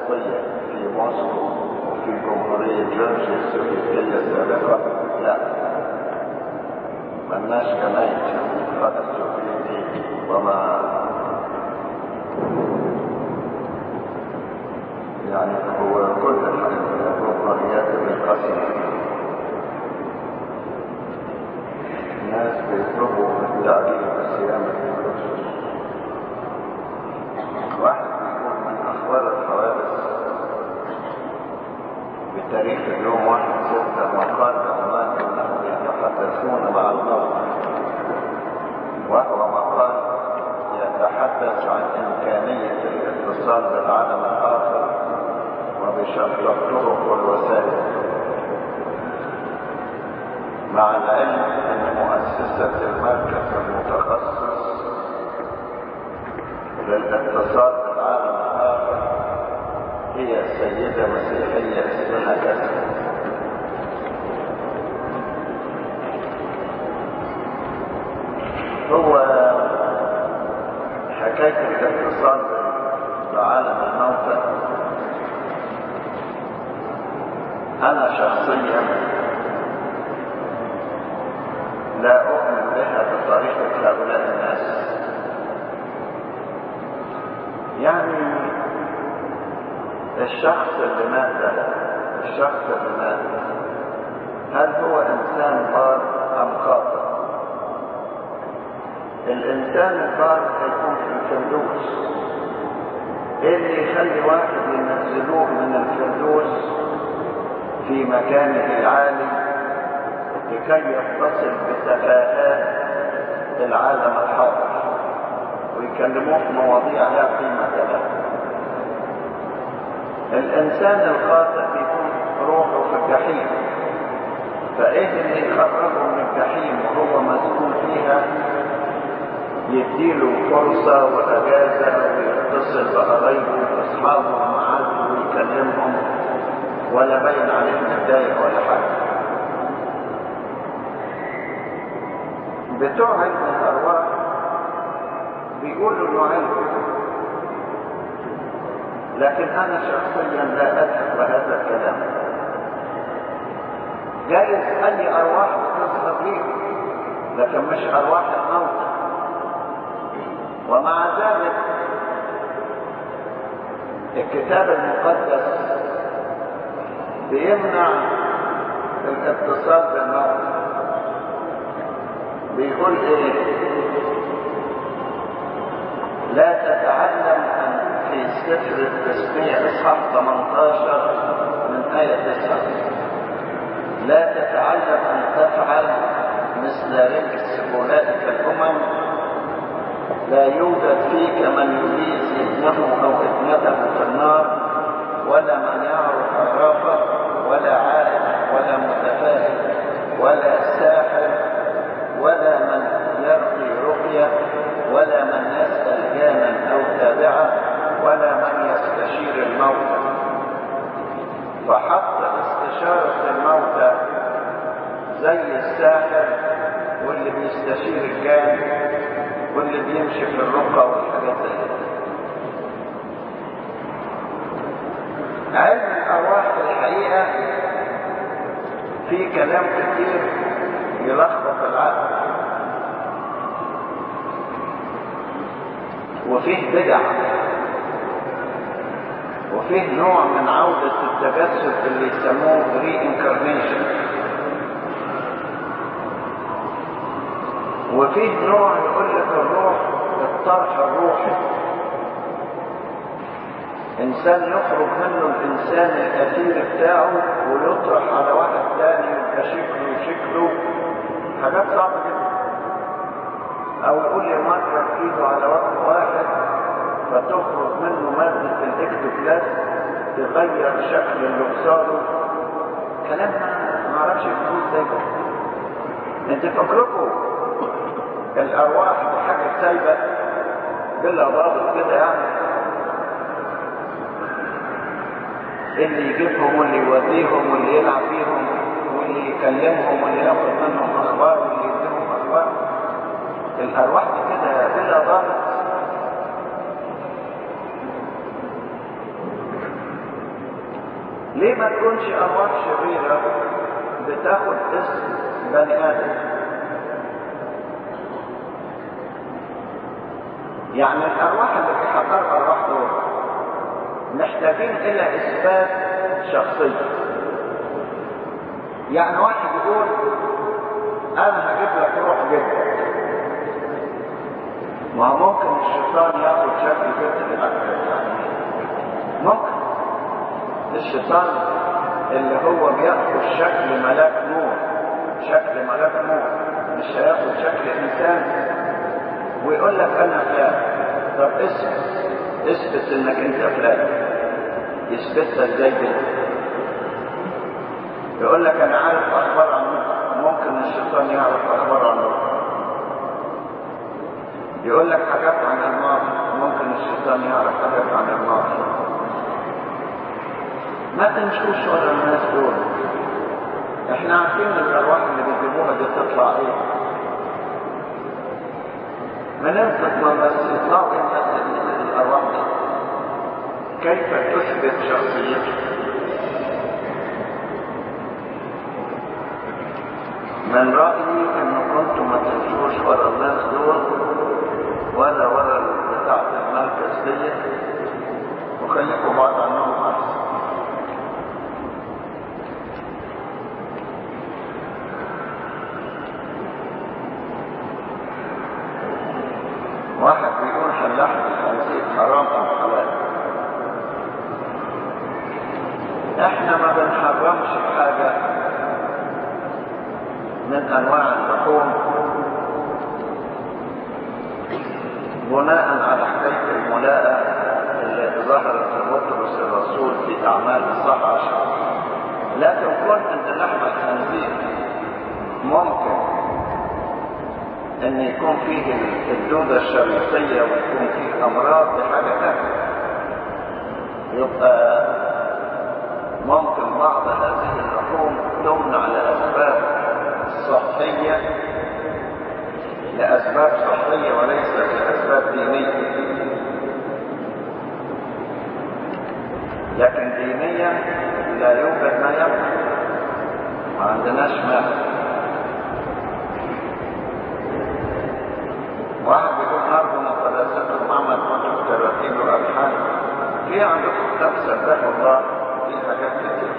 القبطية في موسكو وفي جمهورية جورجيا السوفيتية السابقة لا ملناش كناية في الاتحاد السوفيتي وما يعني هو كل الرفاهيات القصيرة الناس بيطلبوا التعليم الصيام الرسل واحد بيقول من أخبار الحوادث بتاريخ اليوم واحد ستة مقال عنوان أنهم يتحدثون مع الموت وهو مقال يتحدث عن إمكانية الاتصال بالعالم الآخر وبشتى الطرق والوسائل مع العلم أن مؤسسة المركز المتخصص للاتصال بالعالم الآخر هي سيدة مسيحية اسمها كذا هو حكاية الاتصال بعالم الموتى أنا شخصيا لا أؤمن بها بطريقة هؤلاء الناس يعني الشخص اللي مات ده الشخص اللي مات هل هو إنسان بار أم خاطئ؟ الإنسان البار هيكون في الفردوس إيه اللي يخلي واحد ينزلوه من الفردوس في مكانه العالي لكي يتصل بتفاهات العالم الحاضر ويكلموه في مواضيع لا قيمة لها الإنسان الخاطئ بيكون روحه في الجحيم فإيه اللي يخرجه من الجحيم وهو مسؤول فيها يديله فرصة وأجازة ويتصل بقرايبه وأصحابه ومعارفه ويكلمهم ولا باين عليه متضايق ولا حاجة بتوع علم الأرواح بيقولوا إنه علم لكن أنا شخصيا لا أثق بهذا الكلام جائز أي أرواح تظهر لي لكن مش أرواح الموتى ومع ذلك الكتاب المقدس بيمنع الاتصال بالموت بيقول ايه لا تتعلم ان في سفر التسبيح اصحاح 18 من آية 9 لا تتعلم ان تفعل مثل رجس اولئك الامم لا يوجد فيك من يليس ابنه او ابنته في النار ولا من يعرف عرافه ولا عارف ولا متفاهم ولا ساحر ولا من يرقي رقيه ولا من يسال جانا او تابعه ولا من يستشير الموتى فحط استشاره الموتى زي الساحر واللي بيستشير الجان واللي بيمشي في الرقى والحاجات زي كده علم الارواح في الحقيقه في كلام كتير يلخبط العقل وفيه بدع وفيه نوع من عودة التجسد اللي يسموه ري انكارنيشن وفيه نوع يقول لك الروح الطرح الروحي انسان يخرج منه الانسان الاثير بتاعه ويطرح على واحد تاني يبقى شكله شكله حاجات صعبه جدا او يقول لي مرة ايده على وقت واحد فتخرج منه مادة الاكتوبلاست تغير شكل اللي قصاده كلام ما اعرفش يقول ازاي انت فكركم الارواح دي حاجه سايبه بلا ضابط كده يعني اللي يجيبهم واللي يوديهم واللي يلعب بيهم واللي يكلمهم واللي ياخد منهم اخبار واللي يديهم اخبار الارواح دي كده بلا ضابط ليه ما تكونش ارواح شريره بتاخد اسم بني ادم يعني الارواح اللي بيحضروا ارواح دول محتاجين الى اثبات شخصيه يعني واحد يقول انا هجيب لك روح جدا ما هو ممكن الشيطان ياخد شكل جدا يعني ممكن الشيطان اللي هو بياخد شكل ملاك نور شكل ملاك نور مش هياخد شكل انسان ويقول لك انا فلان طب اثبت اثبت انك انت فلان يثبتها ازاي كده يقول لك انا عارف اخبار عنك ممكن الشيطان يعرف اخبار عنك يقول لك حاجات عن الماضي ممكن الشيطان يعرف حاجات عن الماضي ما تمشوش ورا الناس دول احنا عارفين الارواح اللي بيجيبوها دي تطلع ايه بنثبت ما بس يطلعوا الناس الارواح دي كيف تثبت شخصيتك من رأيي ان كنتم ما تمشوش ورا الناس دول ولا ورا بتاعة المركز دي وخليكم بعض عنهم احسن واحد بيقول هل لحم الخنزير حرام ام حلال احنا ما بنحرمش حاجة من انواع اللحوم بناء على حكاية الملاءة اللي ظهرت في بطرس الرسول في اعمال الصح عشر لكن كون ان لحم الخنزير ممكن ان يكون فيه الدودة الشريطية ويكون فيه امراض دي حاجة تانية يبقى ممكن بعض هذه اللحوم تمنع لاسباب صحية لاسباب صحية وليست لاسباب دينية لكن دينيا لا يوجد ما يمنع ما عندناش مانع واحد بيقول نرجو مقدسات عمل كتب تراتيب والحان في عندكم كتاب سبح الله في حاجات كتير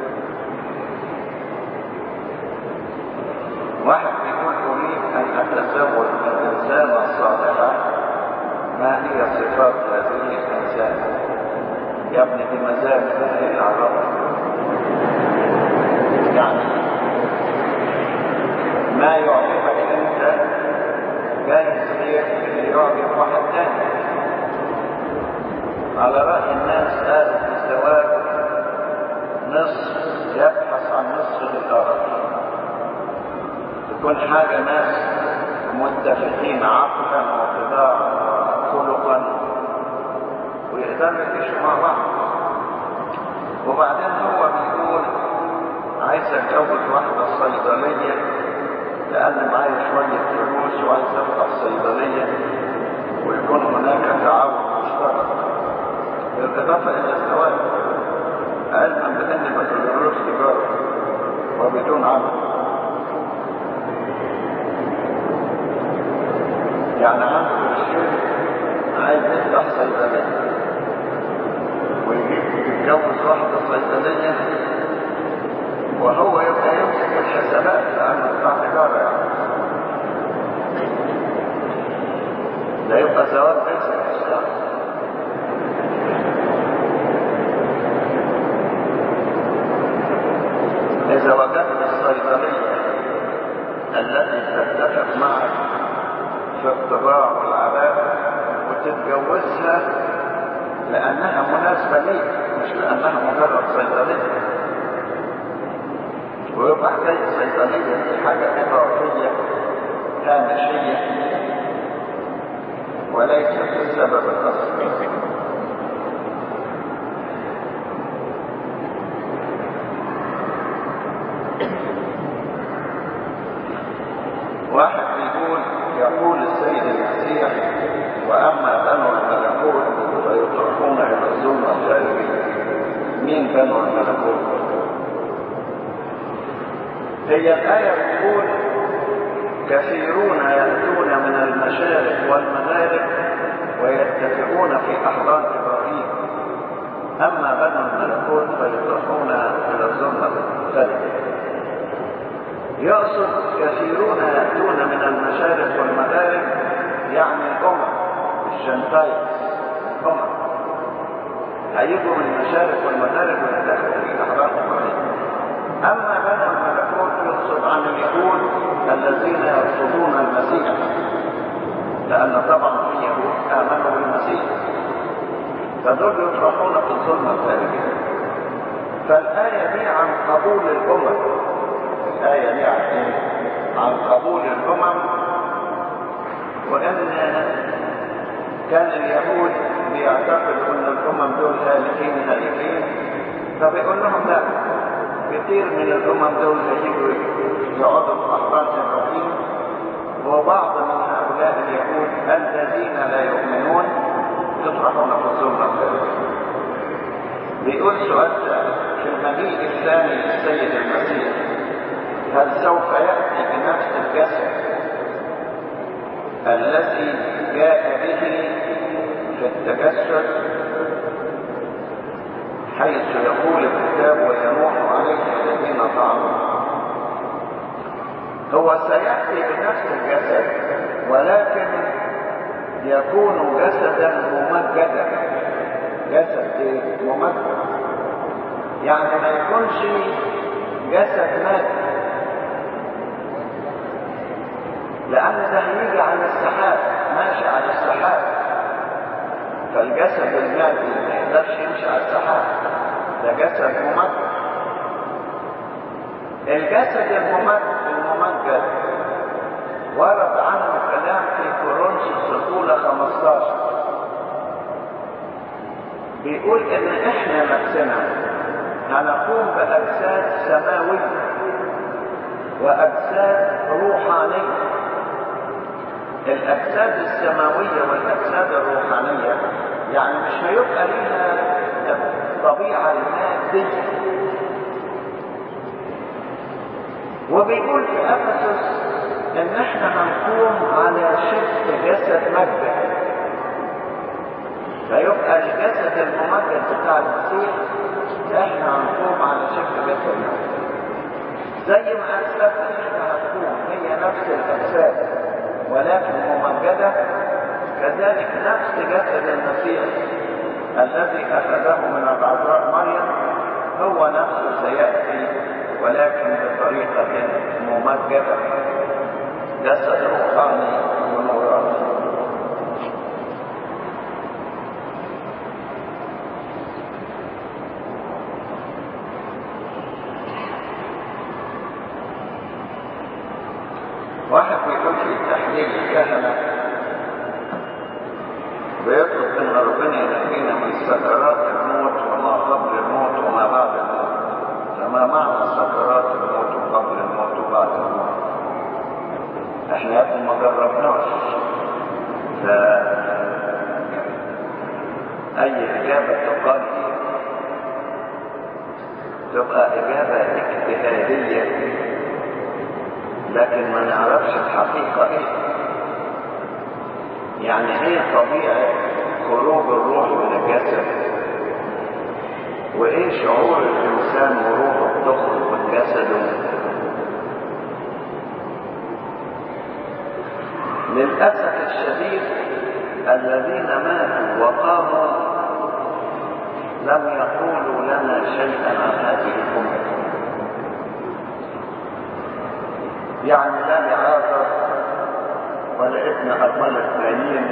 واحد بيقول اريد ان اتزوج الانسانه الصالحه ما هي صفات هذه الانسانه يا ابني دي مزاج ايه العرب يعني ما يعجبك انت جايز غير اللي يعجب واحد تاني على رأي الناس قالوا في الزواج نصف يبحث عن نصف الآخر تكون حاجة ناس متفقين عقلا وطباعا وخلقا ويقدروا يعيشوا مع بعض وبعدين هو بيقول عايز اتجوز واحدة صيدلية لأن معايا شوية فلوس وعايز أفتح صيدلية ويكون هناك تعاون مشترك بالإضافة إلى الزواج علما بأن بكالوريوس تجارة وبدون عمل يعني عنده الشيء عايز يفتح صيدلية ويجيب يتجوز واحدة صيدلية وهو يبقى يمسك الحسابات لأنه بتاع تجارة يعني ده يبقى زواج بيزنس يعني إذا وجدت الصيدلية التي تتفق معك في الطباع والعادات وتتجوزها لأنها مناسبة ليك مش لأنها مجرد صيدلية ويبقى حكاية الصيدلية دي حاجة إضافية هامشية وليست السبب الأصلي واحد بيقول يقول السيد المسيح وأما بنو الملكوت فيطرحون إلى الظلمة الخارجية مين بنو الملكوت هي الآية بتقول كثيرون يأتون من المشارق والمغارب ويتفقون في أحضان إبراهيم أما بنو الملكوت فيطرحون إلى الظلمة الثالثة يقصد كثيرون يأتون من المشارق والمغارب يعني الأمم الجنتايلز الأمم هيجوا من المشارق والمغارب ويتدخلوا في أحضان إبراهيم أما بنو الملكوت يقصد عن اليهود الذين يرفضون المسيح لأن طبعا في يهود آمنوا بالمسيح فدول يطرحون في الظلمة الخارجية فالآية دي عن قبول الأمم الآية دي عن إيه؟ عن قبول الأمم وأن كان اليهود بيعتقدوا أن الأمم دول هالكين هالكين فبيقول لهم لا كثير من الأمم دول هيجوا يقعدوا في أحضان إبراهيم وبعض من هؤلاء اليهود الذين لا يؤمنون يطرحون في الظلمة الخارجية بيقول سؤال في المجيء الثاني للسيد المسيح هل سوف يأتي بنفس الجسد الذي جاء به في التجسد حيث يقول الكتاب وينوح عليه الذين طعنوا هو سيأتي بنفس الجسد ولكن يكون جسدا ممجدا جسد ممجد يعني ما يكونش جسد مادي لأن ده هيجي على السحاب ماشي على السحاب فالجسد المادي ما يقدرش يمشي على السحاب ده جسد ممجد الجسد الممجد ورد عنه كلام في كورنثوس الأولى 15 بيقول إن إحنا نفسنا هنقوم بأجساد سماوية وأجساد روحانية الأجساد السماوية والأجساد الروحانية يعني مش هيبقى ليها الطبيعة المادية وبيقول في أفسس إن إحنا هنقوم على شكل جسد مجد فيبقى الجسد الممجد بتاع المسيح إحنا هنقوم على شكل جسد مجد زي ما أجسادنا إحنا هتكون هي نفس الأجساد ولكن ممجدة كذلك نفس جسد المسيح الذي أخذه من العذراء مريم هو نفسه سيأتي ولكن بطريقة ممجدة جسد روحاني ونوراني واحد بيقول في تحليل الكهنة ويطلب ان ربنا ينجينا من سكرات الموت وما قبل الموت وما بعد الموت فما معنى سكرات الموت وقبل الموت وبعد الموت احنا يا ابني ما جربناش ف اي اجابه تقال تبقى اجابه اجتهاديه لكن ما نعرفش الحقيقه ايه يعني ايه طبيعه خروج الروح من الجسد وايه شعور الانسان وروحه تخرج من جسده للاسف الشديد الذين ماتوا وقاموا لم يقولوا لنا شيئا عن هذه الامه يعني لا لعازر ولا ابن ارمله نايين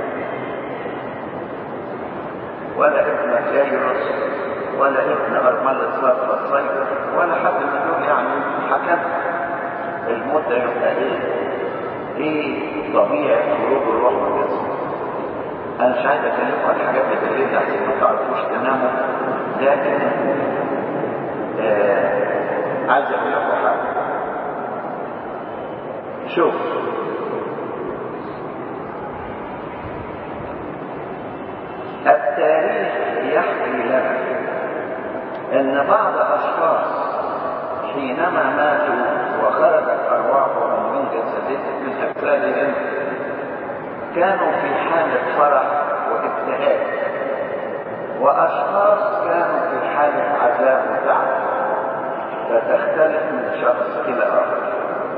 ولا ابن جايروس ولا ابن أرملة صرف الصيد ولا حد من دول يعني حكم الموت ده يبقى ايه؟ ايه طبيعة خروج الروح من الجسد؟ أنا مش عايز أكلمكم عن الحاجات دي بالليل عشان ما تعرفوش تناموا لكن آه عايز أقول لكم حاجة شوف التاريخ يحكي لنا ان بعض اشخاص حينما ماتوا وخرجت ارواحهم من جسدهم من اجسادهم كانوا في حالة فرح وابتهاج واشخاص كانوا في حالة عذاب وتعب فتختلف من شخص الى اخر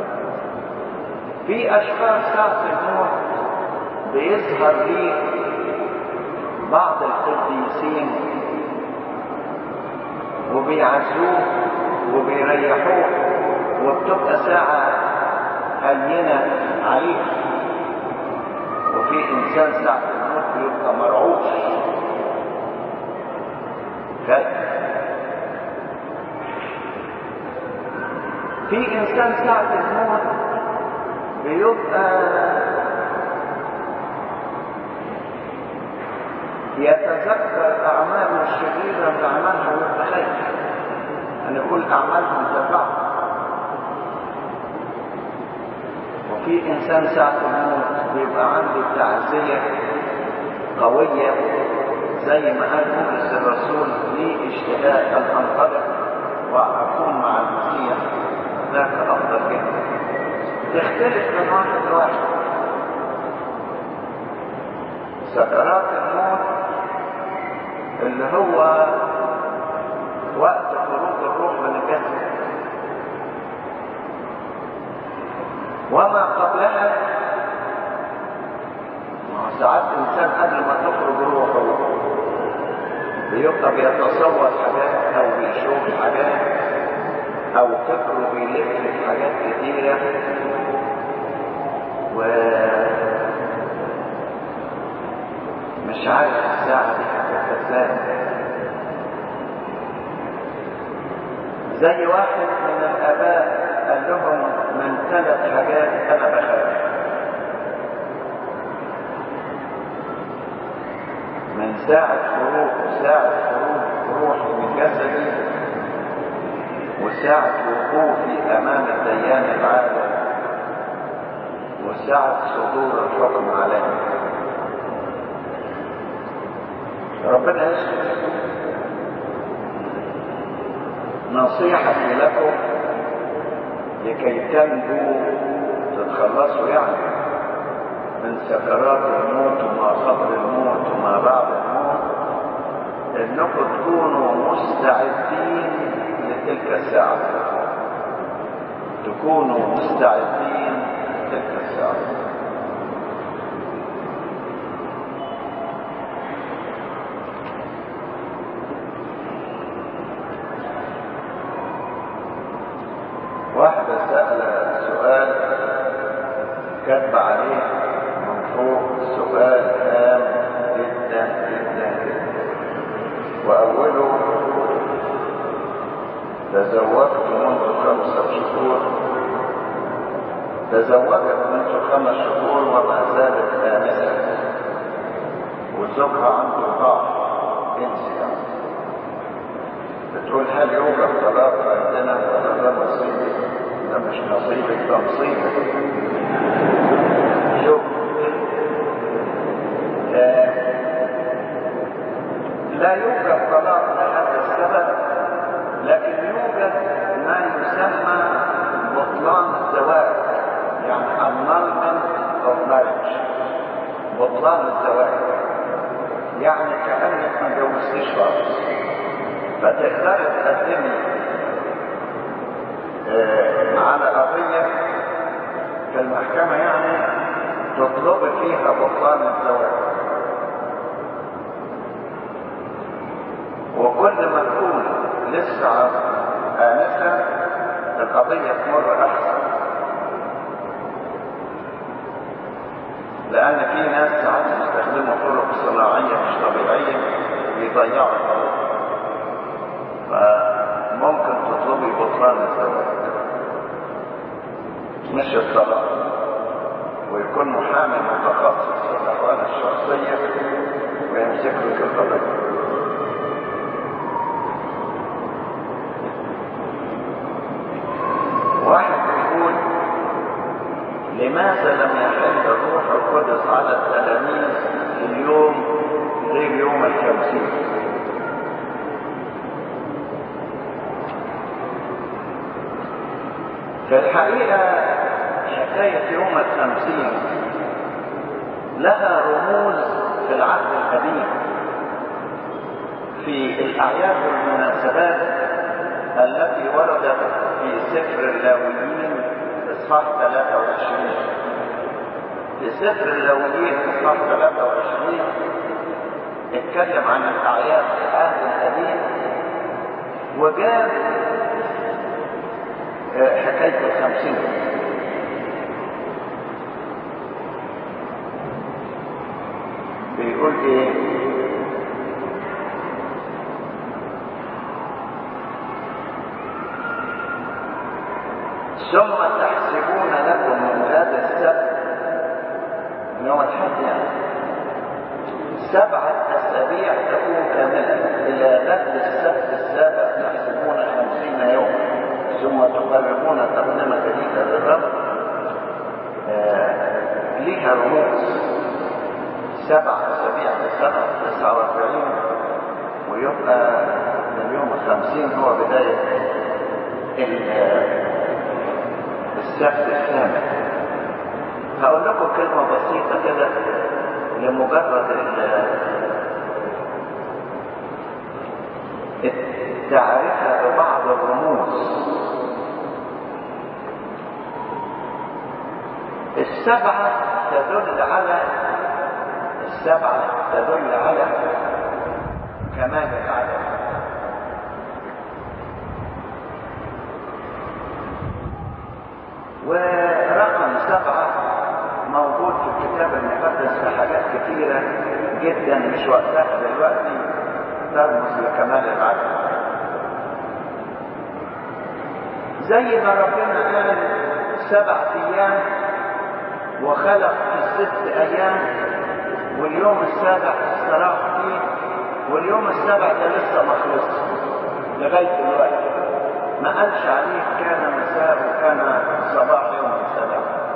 في اشخاص ساعة الموت بيظهر لي بعض القديسين وبيعزوه وبيريحوه وبتبقى ساعة هينة عليه وفي إنسان ساعة الموت بيبقى مرعوش خايف في إنسان ساعة الموت بيبقى يتذكر أعماله الشريرة اللي عملها ويبقى خايف أن كل أعمالهم تبعه وفي إنسان ساعة الموت بيبقى عنده تعزية قوية زي ما قال بولس الرسول لي اشتهاء أن أنطلق وأكون مع المسيح ذاك أفضل جدا تختلف من واحد لواحد سكرات الموت اللي هو وقت خروج الروح من الجسد وما قبلها ساعات انسان قبل ما تخرج روحه بيبقى بيتصور حاجات او بيشوف حاجات او فكره بيلف في حاجات كتيره و مش عارف الساعة دي هتبقى ازاي زي واحد من الآباء قال لهم من ثلاث حاجات أنا بخاف من ساعة خروج ساعة خروج روحي من جسدي وساعة وقوفي أمام الديان العالم وساعة صدور الحكم علينا ربنا يسر نصيحتي لكم لكي تنجوا تتخلصوا يعني من سكرات الموت وما قبل الموت وما بعد الموت انكم تكونوا مستعدين لتلك الساعة تكونوا مستعدين لتلك الساعة واحدة سألة سؤال كتب عليه من فوق سؤال هام جدا جدا جدا وأوله تزوجت منذ خمسة شهور تزوجت منذ خمس شهور وما زالت آنسة وزوجها عنده ضعف جنسي بتقول هل يوجد طلاق عندنا ولا ده نصيبي؟ ده مش نصيبك ده نصيبك. شوف آه لا يوجد طلاق لهذا السبب لكن يوجد ما يسمى بطلان الزواج يعني annulment of marriage بطلان الزواج يعني كأنك ما جوزتش خالص فتقدر تقدمي آه على قضية في المحكمة يعني تطلبي فيها بطلان الزواج وكل ما تكون لسه آنسة القضية تمر أحسن لأن في ناس ساعات يستخدموا طرق صناعية مش طبيعية ويضيعوا القضية فممكن تطلبي بطلان الزواج مش الطلاق ويكون محامي متخصص في الأحوال الشخصية ويمسك لك القضية واحد يقول لماذا لم يحل الروح القدس على التلاميذ في اليوم غير يوم الخمسين في الحقيقة حكاية يوم الخمسين لها رموز في العهد القديم في الأعياد والمناسبات التي وردت في سفر اللاويين إصحاح 23 في سفر اللاويين إصحاح 23 اتكلم عن الأعياد في العهد القديم وجاب حكاية الخمسين بيقول ايه ثم تحسبون لكم من هذا السبت يوم الحد يعني سبعة أسابيع تكون كاملة إلى غد السبت السابع تحسبون خمسين يوما ثم تقربون تقدمة جديدة للرب آه ليها رموز سبع أسابيع في السنة 49 ويبقى من يوم الخمسين هو بداية السبت الثامن هقول لكم كلمة بسيطة كده لمجرد التعرفة ببعض الرموز السبعة تدل على السبعة تدل على كمال العدد ورقم سبعة موجود في الكتاب المقدس في حاجات كثيرة جدا مش وقتها دلوقتي ترمز لكمال العدد زي ما ربنا قال سبع ايام وخلق في الست ايام واليوم السابع استراح فيه واليوم السابع ده لسه ما خلصش لغايه دلوقتي ما قالش عليه كان مساء وكان صباح يوم السابع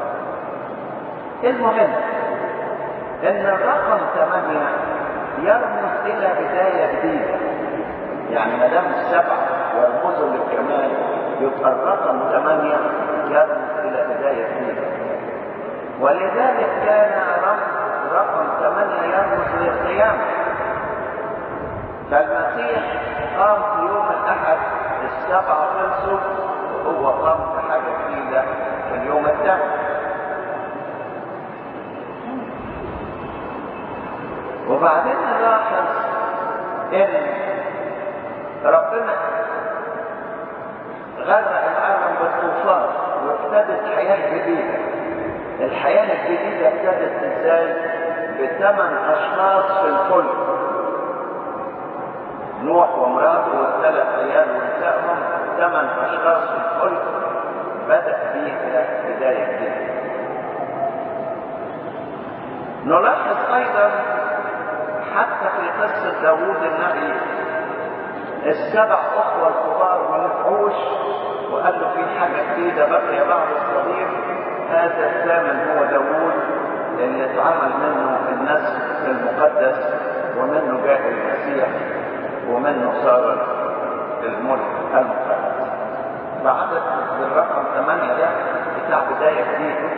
المهم ان الرقم ثمانية يرمز الى بداية جديدة يعني ما دام السبعة يرمزوا للكمال يبقى الرقم ثمانية يرمز الى بداية جديدة ولذلك كان رمز رقم ثمانية يرمز للقيامة فالمسيح قام في يوم الأحد السبعة خلصوا وهو قام بحاجة جديدة في اليوم الثامن وبعدين نلاحظ ان ربنا غرق العالم بالطوفان وابتدت حياة جديدة الحياة الجديدة ابتدت ازاي بثمان اشخاص في الفلك نوح ومراته والثلاث عيال ونسائهم ثمان اشخاص في الفلك بدأ فيها بداية جديدة نلاحظ ايضا حتى في قصة داوود النبي السبع أخوة الكبار ما نفعوش وقال له في حاجة جديدة بقي بعض الصغير هذا الثامن هو داوود اللي اتعمل منه النسل المقدس ومنه جاء المسيح ومنه صار الملك المقدس فعدد الرقم ثمانية ده بتاع بداية جديدة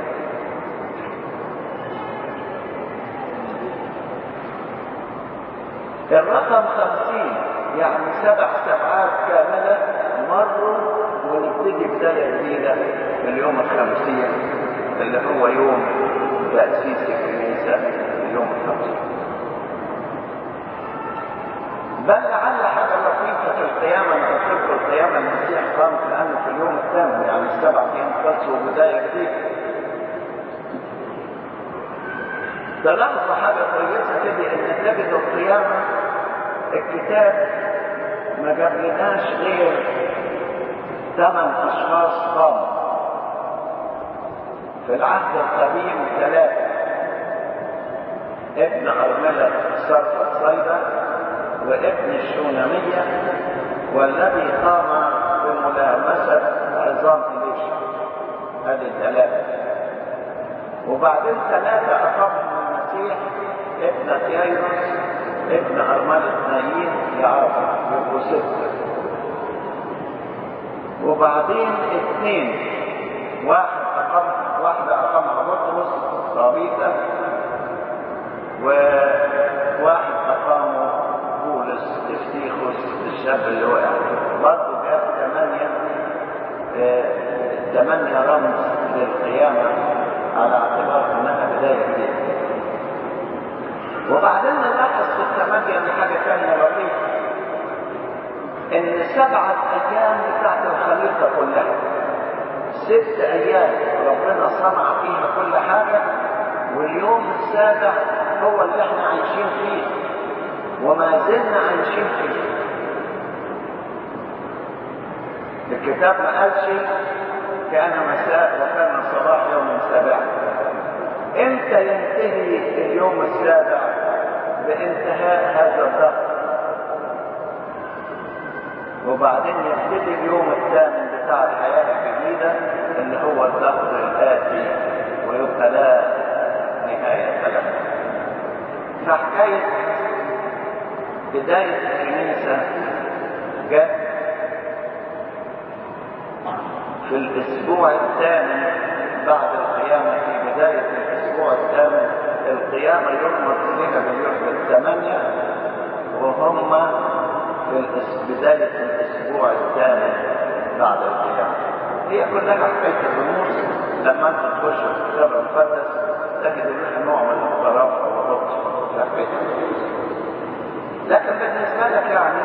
الرقم خمسين يعني سبع سبعات كاملة مروا ونبتدي بداية جديدة في اليوم الخمسين اللي هو يوم تأسيس الكنيسة اليوم الخمسين بل لعل حاجة لطيفة في القيامة أنا قلت لكم القيامة المسيح قام كأنه في اليوم الثامن يعني السبع أيام خلصوا وبداية جديدة تلاحظوا حاجة كويسة كده إن تجد القيامة الكتاب ما جابلناش غير ثمان أشخاص قاموا في العهد القديم ثلاثة ابن أرملة صرفة صيدا وابن الشونمية والذي قام بملامسة عظام إليشا هذه الثلاثة وبعدين ثلاثة أقاموا المسيح ابن تييروس ابن أرملة نايين يعرف يبقوا ستة وبعدين اثنين واحد أقام واحدة أقامها بطرس طابيسة وواحد أقامه بولس استيخوس الشاب اللي وقع برضه جاب ثمانية آه، ثمانية رمز للقيامة على اعتبار انها بداية جديدة. وبعدين نلاحظ في الثمانية دي حاجة ثانية لطيفة. إن سبعة أيام بتاعت الخليقة كلها ست أيام ربنا صنع فيها كل حاجة واليوم السابع هو اللي احنا عايشين فيه وما زلنا عايشين فيه. الكتاب ما قالش كان مساء وكان صباح يوم سابع امتى ينتهي اليوم السابع بانتهاء هذا الدهر وبعدين يبتدي اليوم الثامن بتاع الحياة الجديدة اللي هو الدهر الآتي ويبقى لا نهاية له فحكاية بداية الكنيسة جت في الأسبوع الثامن بعد القيامة في بداية الأسبوع الثامن القيامة يرمز إليها باليوم الثمانية وهم في الأس... بداية الأسبوع الثامن بعد القيامة هي كلها حكاية الرموز لما أنت تخش في الكتاب المقدس تجد فيها نوع من الاضطراب واللطف في حكاية الرموز لكن بالنسبة لك يعني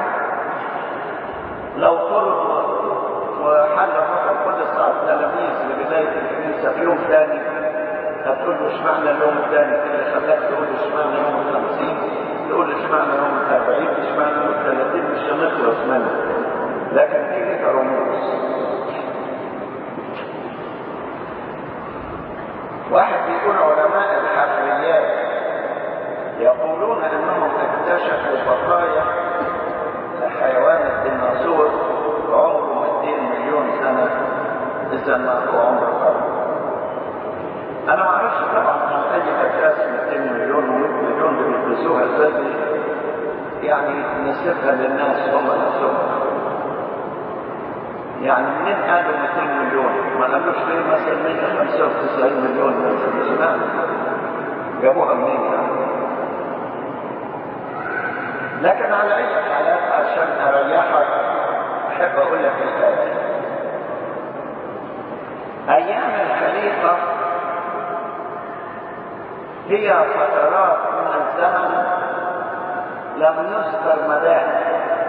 لو فرض وحل الروح القدس على التلاميذ لبداية الكنيسة في يوم ثاني هتقول له اشمعنى اليوم الثاني اللي خلاك تقول له اشمعنى يوم الخمسين تقول له اشمعنى يوم الأربعين اشمعنى يوم الثلاثين مش هنخلص منه لكن دي لها رموز واحد بيقول علماء الحفريات يقولون انهم اكتشفوا بقايا حيوان الديناصور عمره 200 مليون سنة إذا ما هو عمر الأرض. أنا ما أعرفش طبعا عن أي أساس 200 مليون و100 مليون اللي بيدرسوها إزاي يعني نسيبها للناس هم نفسهم. يعني منين قالوا 200 مليون؟ ما قالوش ليه مثلا 195 مليون مثلا اشمعنى؟ جابوها منين يعني؟ لكن على أي حالات عشان أريحك أحب أقول لك الآتي أيام الخليقة هي فترات من الزمن لم يذكر مداها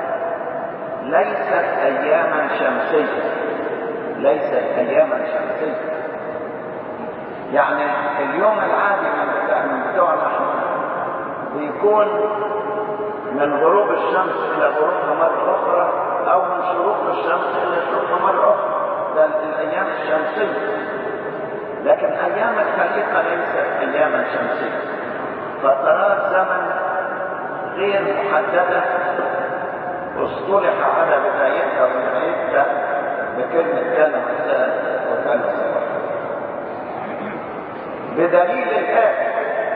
ليست أياما شمسية ليست أياما شمسية يعني اليوم العادي من بتوعنا احنا بيكون من غروب الشمس إلى غروبها مرة أخرى أو من شروق الشمس إلى شروقها مرة أخرى ده الأيام الشمسية لكن أيام الخليقة ليست أياما شمسية فترات زمن غير محددة اصطلح على بدايتها ونهايتها بكلمة كان مساء وكان صباح بدليل الآتي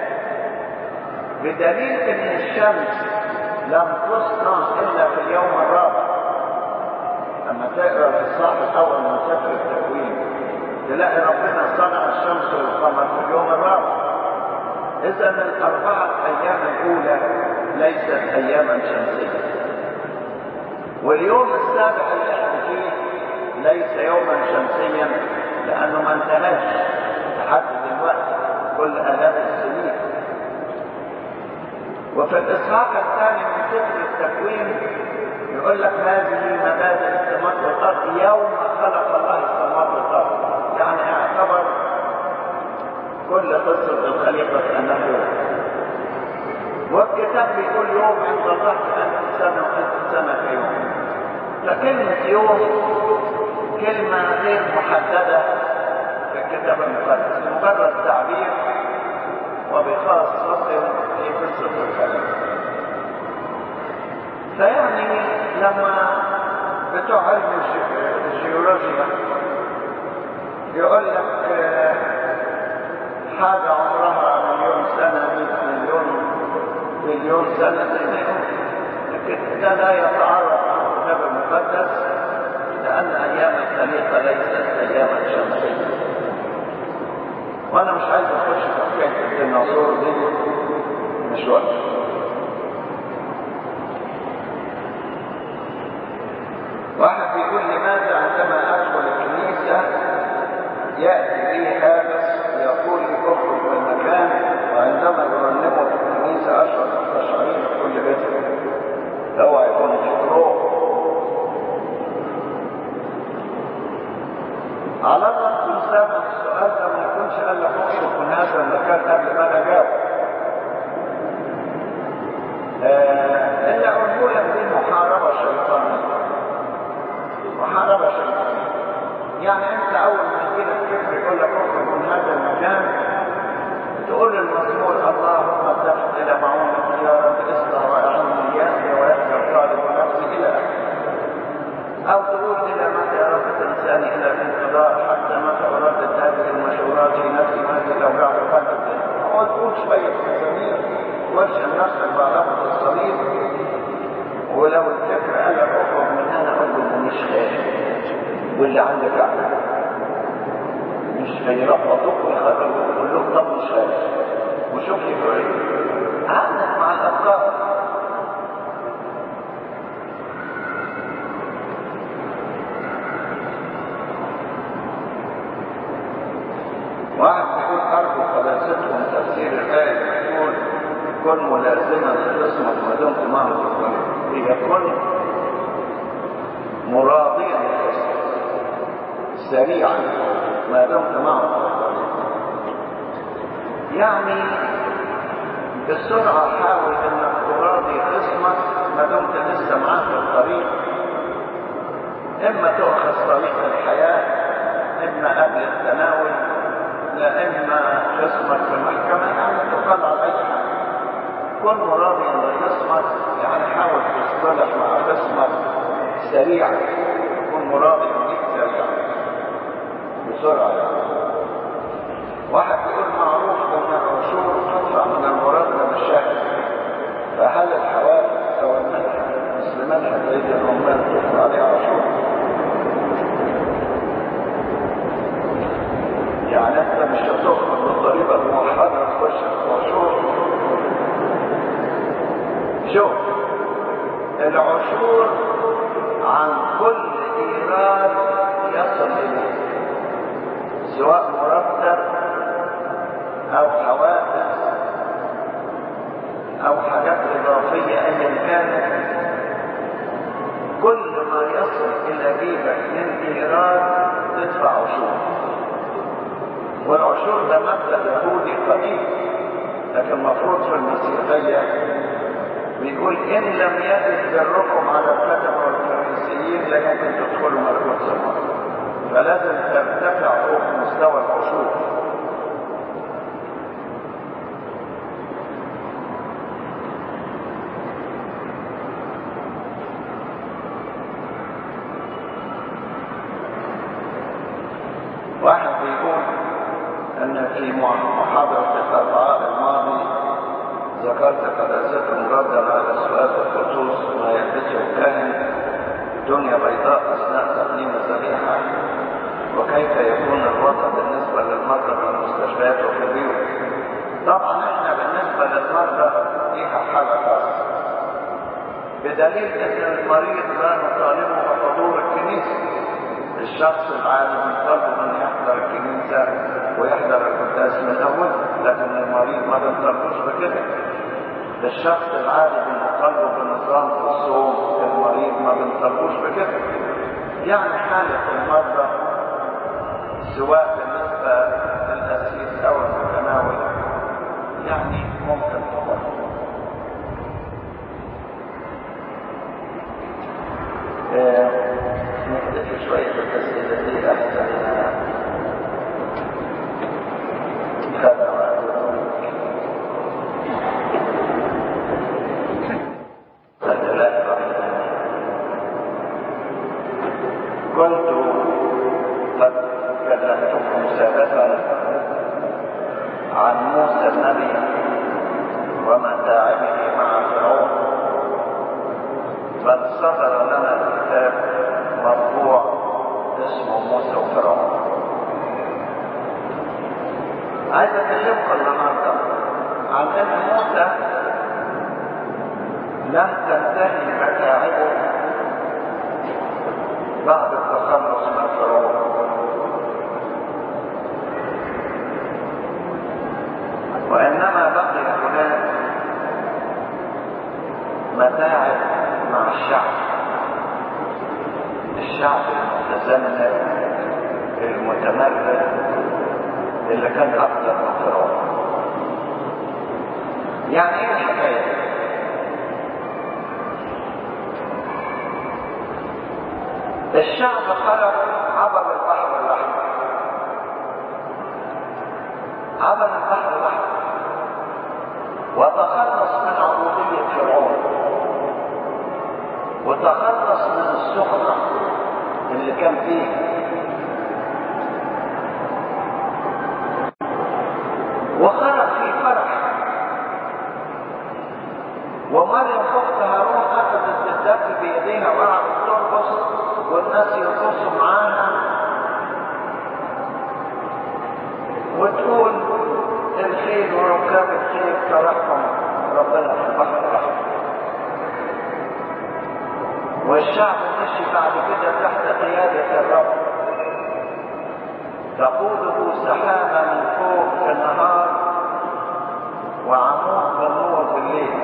بدليل ان الشمس لم تصنع الا في اليوم الرابع لما تقرا في الصح الاول من سفر التكوين تلاقي ربنا صنع الشمس والقمر في اليوم الرابع اذا الاربعه ايام الاولى ليست اياما شمسيه واليوم السابع اللي احنا فيه ليس يوما شمسيا لانه ما انتهاش لحد دلوقتي كل الاف السنين وفي الإصحاح الثاني من سفر التكوين يقول لك هذه مبادئ السماوات والأرض يوم خلق الله السماوات والأرض يعني اعتبر كل قصة الخليقة كأنه يوم والكتاب بيقول يوم عند الله كألف سنة وألف سنة كيوم فكلمة يوم كلمة غير محددة في الكتاب المقدس مجرد تعبير وبخاصة في قصة الخليقة فيعني لما بتوع علم الجيولوجيا يقول لك حاجة عمرها مليون سنة 100 مليون مليون سنة زي ما يقول لكن ده لا يتعارض مع الكتاب المقدس لأن أيام الخليقة ليست أياما شمسية وأنا مش عايز أخش في حكاية الديناصور دي مش وقت واحد بيقول لماذا عندما أدخل الكنيسة يأتي لي هاجس يقول لي اخرج من المكان وعندما يرنموا في الكنيسة أشعر بالتشعير في كل بيت اوعى يكون في روح على الرغم من سامع السؤال ده ما يكونش قال لك اخرج من هذا المكان قبل ما انا اجاوب آه الا اقول لك دي محاربه شيطانيه محاربه شيطانيه يعني انت اول ما يجي لك فكر يقول لك اخرج من هذا المكان تقول المزمور اللهم التفت الى معونتي يا رب اصلح واعني ياتي ويحيى طالب نفسي الى اخره او تقول الى متى يا رب تنساني الى الانقضاء حتى متى اردد هذه المشورات في نفسي وهذه الاوجاع في قلبي اقعد تقول شويه مزامير وارشد نفسك بعلاقه الصليب ولو الفكر قال لك اخرج من هنا اقول له مش خايف واللي عندك اعمل مش هيرفضوك ويخرجوك يقول لهم طب مش خايف وشوف يقول ايه عندك مع الافكار واحد بيقول أرجو قداستكم تفسير الآية بتقول كن ملازما لخصمك ما دمت معه في الطريق هي كن مراضيا لخصمك سريعا ما دمت معه في الطريق يعني بسرعة حاول انك تراضي خصمك ما دمت لسه معاه في الطريق اما تؤخذ طريق الحياة اما قبل التناول لا اما خصمك في المحكمة يعني تقال على اي حاجة كن مراضيا لخصمك يعني حاول تصطلح مع خصمك سريعا كن مراضيا بيك سريعا بسرعة يعني واحد يقول معروف ان العشور تطلع من المرتب الشهري فهل الحوافز او المنحة مثل منحة عيد العمال تدفع عليها عشور؟ يعني انت مش هتخرج بالطريقة الموحدة تخش في عشور شوف العشور عن كل ايراد يصل اليه سواء مرتب او حوافز او حاجات اضافية ايا كانت كل ما يصل الى جيبك من ايراد تدفع عشور والعشور ده مبدأ يهودي قديم لكن المفروض في المسيحية بيقول إن لم يجد بركم على الكتب والفريسيين لا يمكن تدخلوا ملكوت السماء فلازم ترتفع فوق مستوى العشور واحد بيقول ان في محاضرة الاربعاء الماضي ذكرت قداستكم ردا على السؤال بخصوص ما يلبسه الكاهن دنيا بيضاء اثناء تقديم الذبيحة وكيف يكون الوضع بالنسبة للمرضى في المستشفيات وفي البيوت طبعا احنا بالنسبة للمرضى ليها حالة خاصة بدليل ان المريض لا نطالبه بحضور الكنيسة الشخص العادي بنطالبه ان يحضر الكنيسة ويحضر القداس من اول لكن المريض ما بنطالبوش بكده الشخص العادي بنطالبه بنظام الصوم المريض ما بنطالبوش بكده يعني حالة المرضى سواء بالنسبة للأسيس أو المتناول يعني ممكن تقول نكتفي شوية بالأسئلة دي أحسن كذا كنت قد كلمتكم سابقا عن موسى النبي ومتاعبه مع فرعون بل صدر لنا الكتاب مطبوع عايز اكلمكم النهارده عن ان موسى لم تنتهي متاعبه بعد التخلص من فرعون وانما بقي هناك متاعب مع الشعب الشعب المتذمر المتمرد اللي كان اكثر من فرعون يعني ايه الحكايه الشعب خرج عبر البحر الاحمر عبر البحر الاحمر وتخلص من عبوديه فرعون وتخلص من السخره اللي كان فيه وخرج في فرح ومريم اخت هارون اخذت الدف بيديها وقعدت ترقص والناس يرقصوا معاها وتقول الخيل وركاب الخيل ترحم ربنا في البحر الاحمر والشعب مشي بعد كده تحت قيادة الرب تقوده سحابة من فوق في النهار وعمود من نور في الليل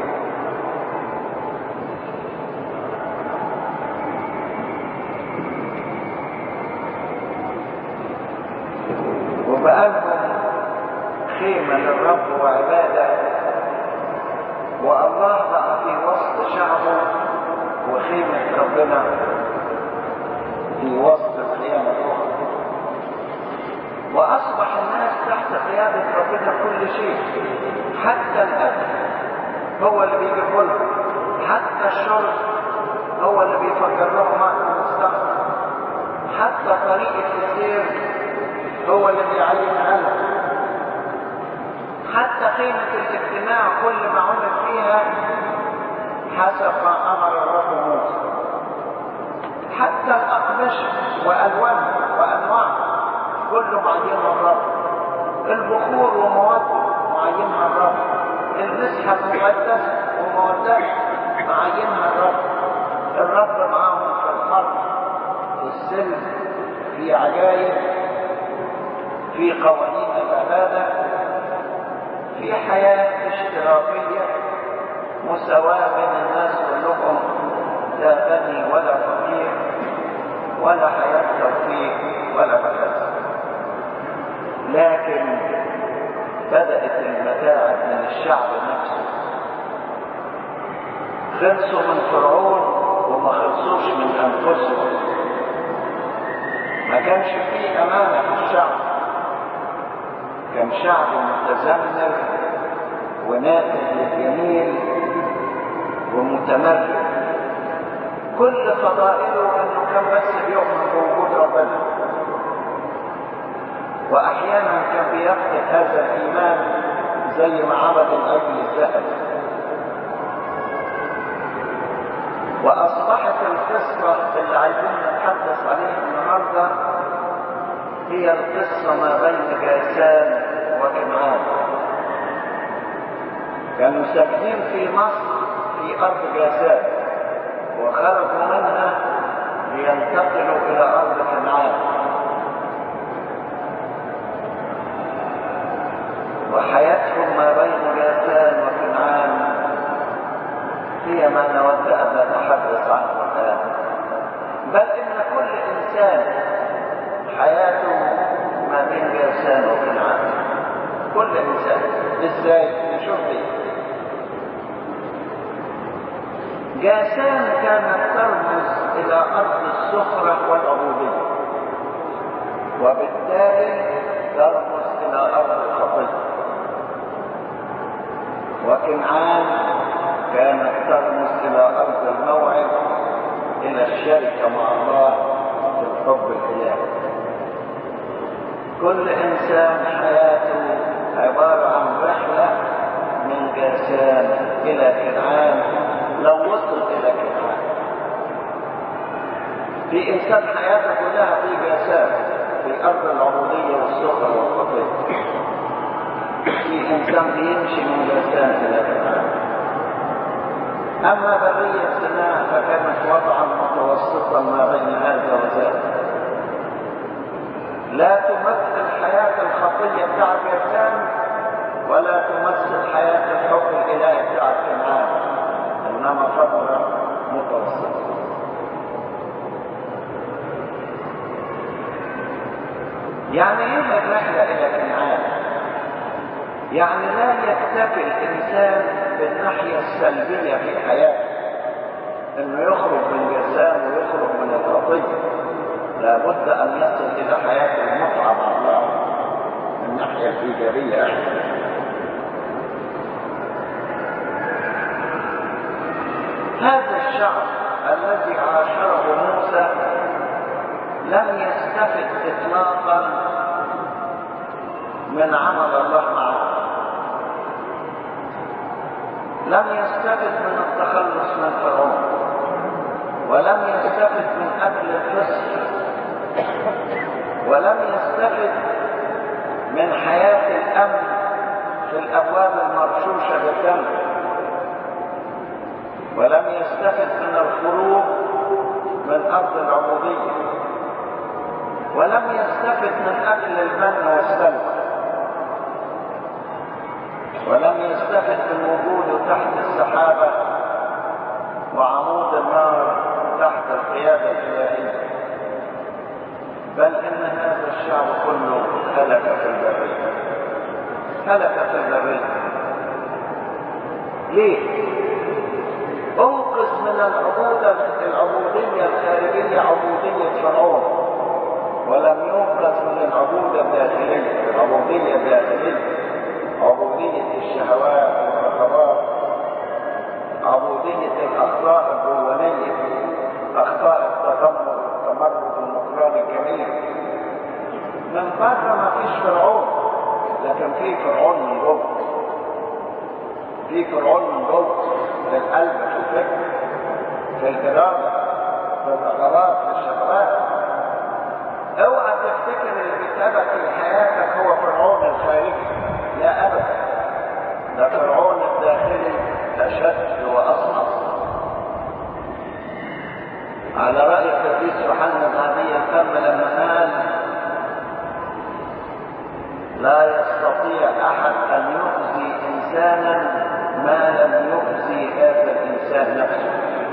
وبقالهم خيمة للرب وعبادة والله بقى في وسط شعبه وخيمة ربنا في وسط القيامة الأخرى وأصبح الناس تحت قيادة ربنا كل شيء حتى الأكل هو اللي بيجيب لهم حتى الشرب هو اللي بيفجر لهم ماء المستقبل حتى طريقة السير هو اللي بيعين عنها حتى قيمة الاجتماع كل ما عمل فيها حسب ما أمر الرب موسى حتى الأقمشة وألوانها وأنواعها كله معينها الرب البخور ومواده معينها الرب المسحة المقدسة ومودها معينها الرب الرب معاهم في الحرب في السلم في عجائب في قوانين العبادة في حياة اشتراكية مساواة بين الناس كلهم لا غني ولا فقير ولا حياة توفيق ولا مكاسب لكن بدأت المتاعب من الشعب نفسه خلصوا من فرعون وما خلصوش من أنفسهم ما كانش فيه أمانة في الشعب كان شعب متذمر ونائب للجميل ومتمرد كل فضائله انه كان بس بيؤمن بوجود ربنا واحيانا كان بيفقد هذا الايمان زي ما عبد الاجل الذهب واصبحت القصه اللي عايزين نتحدث عليها النهارده هي القصه ما بين جاسان وكنعان كانوا ساكنين في مصر في ارض جاسان وخرجوا منها لينتقلوا الى ارض كنعان وحياتهم ما بين جاسان وكنعان هي ما نود ان نتحدث عنه الان بل ان كل انسان حياته ما بين جاسان وكنعان كل انسان ازاي نشوف دي جاسان كانت ترمز الى ارض السخره والعبوديه وبالتالي ترمز الى ارض الخطيه وكنعان كانت ترمز الى ارض الموعد الى الشركه مع الله في الحب الالهي كل انسان حياته عباره عن رحله من جاسان الى كنعان لو وصل الى كنعان في انسان حياته كلها في جاسان في ارض العبوديه والسخر والخطيه في إنسان بيمشي من غسان إلى كنعان أما برية سيناء فكانت وضعا متوسطا ما بين هذا وذاك لا تمثل حياة الخطية بتاع غسان ولا تمثل حياة الحب الإلهي بتاع كنعان إنما فترة متوسطة يعني ايه الرحلة إلى كنعان؟ يعني لا يكتفي الإنسان بالناحية السلبية في حياته إنه يخرج من جسام ويخرج من الخطية لابد أن يصل إلى حياة المتعة مع الله من الناحية الإيجابية أحسن هذا الشعب الذي عاشره موسى لم يستفد اطلاقا من عمل الله معه لم يستفد من التخلص من فرعون ولم يستفد من اكل الفسق ولم يستفد من حياه الامن في الابواب المرشوشه بالدم ولم يستفد من الخروج من ارض العبوديه ولم يستفد من اكل المن والسلوى ولم يستفد من وجوده تحت السحابه وعمود النار تحت القياده الالهيه بل ان هذا الشعب كله هلك في البريه هلك في البريه ليه انقذ من العبودة العبودية الخارجية عبودية فرعون ولم ينقذ من العبودة الداخلية العبودية الداخلية عبودية الشهوات والرغبات عبودية الأخطاء الجوانية أخطاء التذمر والتمرد والنكران الجميل من بره ما فيش فرعون لكن في فرعون من جوه في فرعون من جوه في القلب في الفكر في الإرادة في الرغبات في الشهوات اوعى تفتكر اللي بيتابعك في حياتك هو فرعون الخارجي لا ابدا ده فرعون الداخلي اشد واصعب على راي القديس يوحنا الغني الفم لما قال لا يستطيع احد ان يؤذي انسانا ما لم يؤذي هذا الانسان نفسه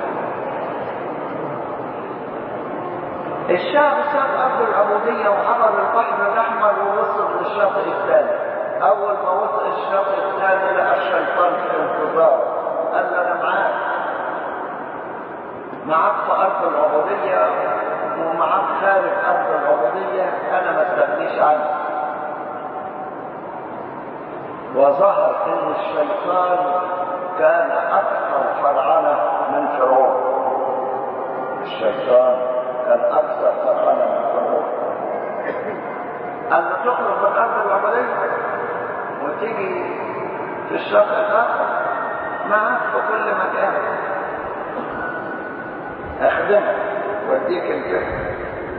الشعب ساب ارض العبوديه وعبر البحر الاحمر ووصل للشاطئ الثاني اول ما وصل الشاطئ الثاني لقى الشيطان في انتظار قال له انا معاك معاك في ارض العبوديه ومعاك خارج ارض العبوديه انا ما استغنيش عنك وظهر ان الشيطان كان اكثر فرعنه من فرعون الشيطان كان اكثر فرعنه من فرعون ان تخرج من ارض العمليه وتيجي في الشاطئ الاخر معك في كل مكان اخدمك واديك الفكر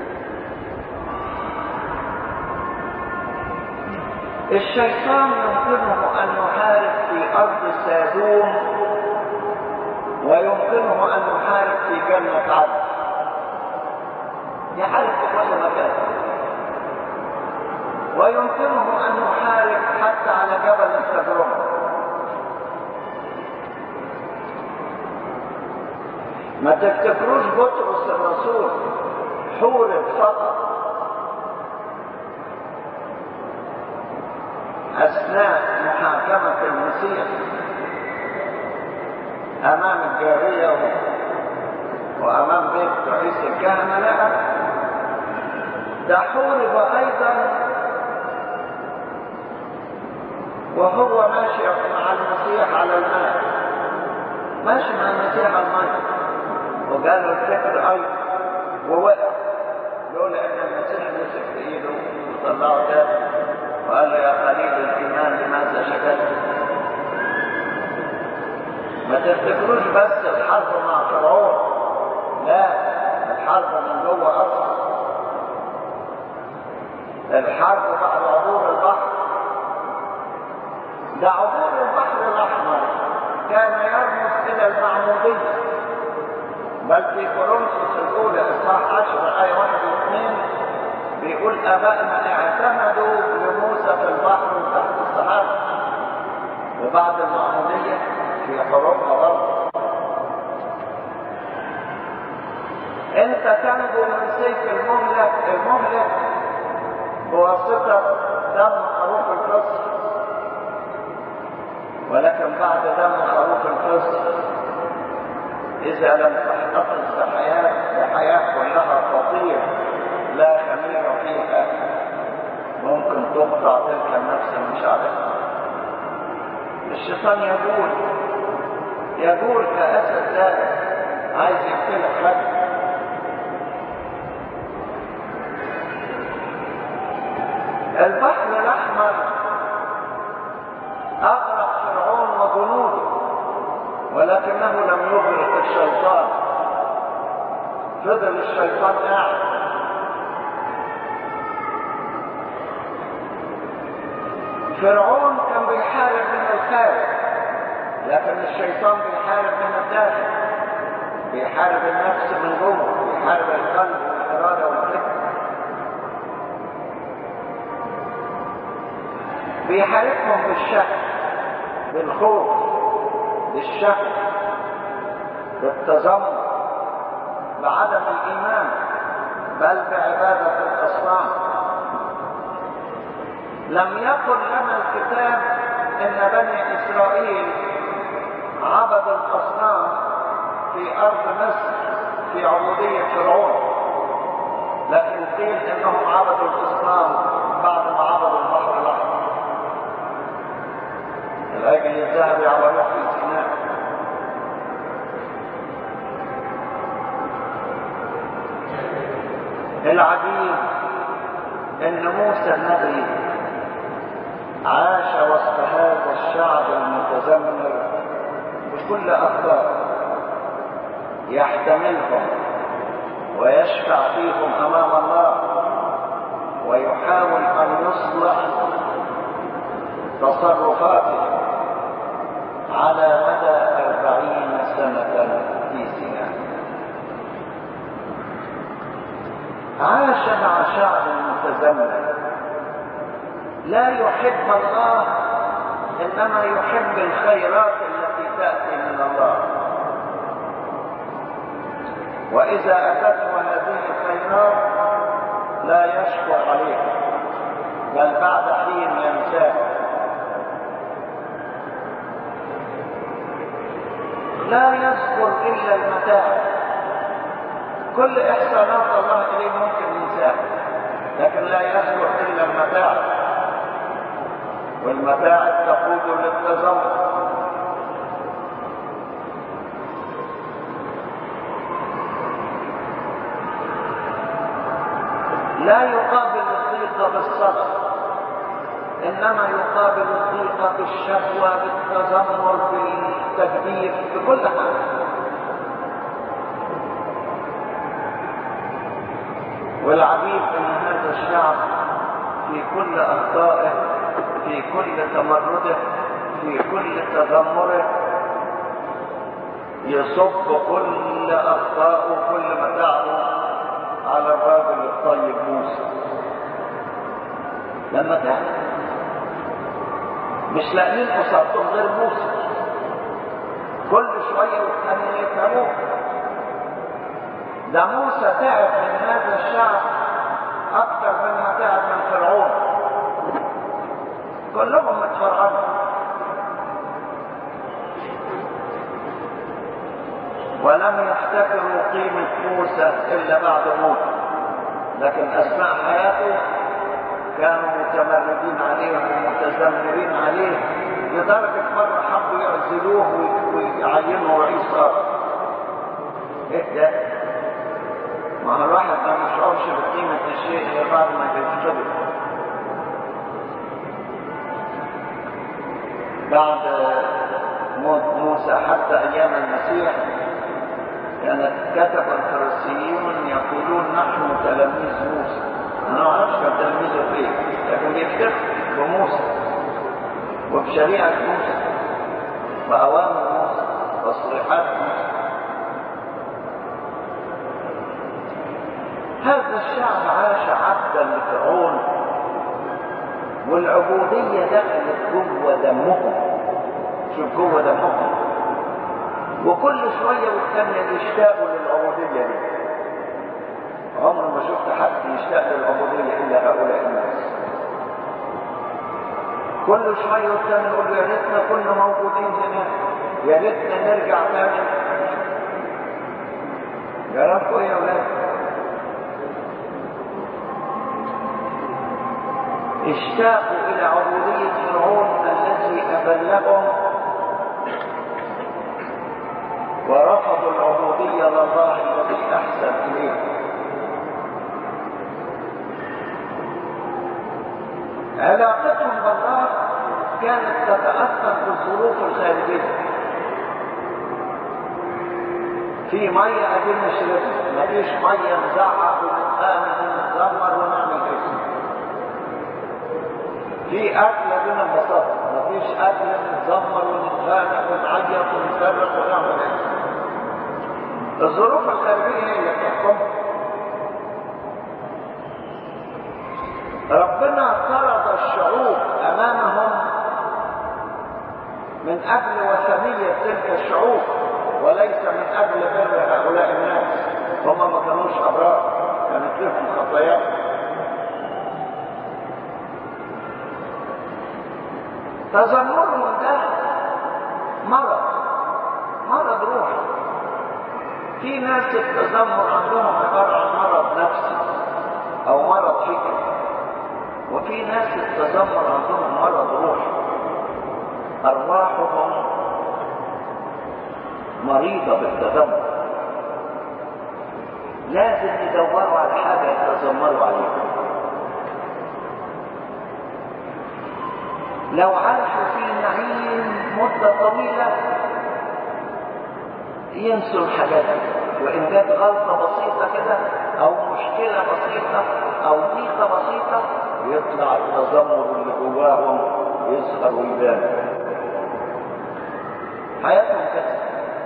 الشيطان يمكنه ان يحارب في ارض سادوم ويمكنه ان يحارب في جنه عدن يحارب في كل مكان ويمكنه ان يحارب حتى على جبل التجربه ما تفتكروش بطرس الرسول حورب فقط اثناء محاكمه المسيح امام الجاريه وامام بيت رئيس الكهنه لا ده حورب ايضا وهو ماشي مع المسيح على الماء ماشي مع المسيح على الماء وقالوا الفكر ايضا ووقع لولا ان المسيح مسك في ايده وطلعه تاني وقال له يا قليل الايمان لماذا شكلت ما تفتكروش بس الحرب مع فرعون لا الحرب من جوه اصلا الحرب بعد عبور البحر ده عبور البحر الأحمر كان يرمز إلى المعمودية بل في كورنثوس الأولى إصحاح 10 آية 1 و2 بيقول آبائنا اعتمدوا لموسى في البحر وتحت السحاب وبعد المعمودية في حروبها برضه انت تنجو من سيف المهلك المهلك بواسطة دم خروف الفصل ولكن بعد دم خروف الفصل إذا لم تحتفظ بحياة بحياة كلها خطير لا خمير فيها ممكن تقطع تلك النفس من شعرها الشيطان يقول يقول كأسد ذلك عايز يقتلك حد البحر الأحمر أغرق فرعون وجنوده ولكنه لم يغرق الشيطان فضل الشيطان قاعد فرعون كان بيحارب من الخارج لكن الشيطان بيحارب من الداخل بيحارب النفس من جوه بيحارب القلب والإرادة والفكر بيحاربهم بالشك بالخوف بالشك بالتذمر بعدم الإيمان بل بعبادة الأصنام لم يقل لنا الكتاب إن بني إسرائيل عبدوا الأصنام في أرض مصر في عبودية فرعون لكن قيل إنهم عبدوا الأصنام بعد ما عبدوا البحر الأحمر العجل الذهبي عبدوه في سيناء العجيب ان موسى النبي عاش وسط هذا الشعب المتذمر بكل اخلاق يحتملهم ويشفع فيهم امام الله ويحاول ان يصلح تصرفاته على مدى أربعين سنة في سيناء عاش مع شعب متذمر لا يحب الله إنما يحب الخيرات التي تأتي من الله وإذا أتته هذه الخيرات لا يشكر عليها بل بعد حين ينساها لا يذكر إلا المتاع كل إحسانات الله إليه ممكن ينساها لكن لا يذكر إلا المتاع والمتاع تقود للتذمر لا يقابل الضيق بالصبر انما يقابل الضيق بالشكوى بالتذمر بالتكبير بكل حاجه والعجيب ان هذا الشعب في كل اخطائه في كل تمرده في كل تذمره يصب كل اخطائه وكل متاعه على الراجل الطيب موسى لما تعب مش لاقيين قصادهم غير موسى كل شويه والثانيه يفهموه ده موسى تعب من هذا الشعب اكثر مما تعب من فرعون كلهم متفرعين ولم يفتكروا قيمة موسى إلا بعد موته لكن أثناء حياته كانوا متمردين عليه ومتذمرين عليه لدرجة مرة حبوا يعزلوه ويعينوا رئيس أرض إيه ده؟ ما هو الواحد ما بيشعرش بقيمة الشيء إلا بعد ما يفتقده بعد موت موسى حتى أيام المسيح كانت كتب الفريسيون يقولون نحن تلاميذ موسى انا ما اعرفش كان تلاميذه فين لكن بيفتخر بموسى وبشريعة موسى وأوامر موسى وتصريحات موسى هذا الشعب عاش عبدا لفرعون والعبودية دخلت جوه دمهم شوف جوه دمهم وكل شوية والثانية يشتاقوا للعبودية دي عمر ما شفت حد يشتاق للعبودية إلا هؤلاء الناس كل شوية والثاني يقول له يا ريتنا كنا موجودين هنا يا ريتنا نرجع تاني يا رب يا ولاد اشتاقوا إلى عبودية فرعون الذي أبلغهم ورفضوا العبودية لله الذي أحسن إليه علاقتهم بالله كانت تتأثر بالظروف الخارجية في مية قاعدين نشربها مفيش مية نزعق ونتخانق ونتذمر ونعمل كده في أكل قاعدين ننبسط مفيش أكل نتذمر ونتخانق ونعيط ونصرخ ونعمل كده الظروف الخارجية هي اللي بتحكمها ربنا طرد الشعوب امامهم من اجل وثنية تلك الشعوب وليس من اجل بر هؤلاء الناس هم ما كانوش ابرار كانت لهم خطايا تذمرهم ده مرض مرض روحي في ناس التذمر عندهم عبارة عن مرض نفسي او مرض فكري وفي ناس التذمر عندهم مرض روحي ارواحهم مريضه بالتذمر لازم يدوروا على حاجه يتذمروا عليها لو عاشوا في نعيم مده طويله ينسوا الحاجات دي وان جت غلطه بسيطه كده او مشكله بسيطه او ضيقه بسيطه يطلع التذمر اللي جواهم يظهر ويبان حياتهم كده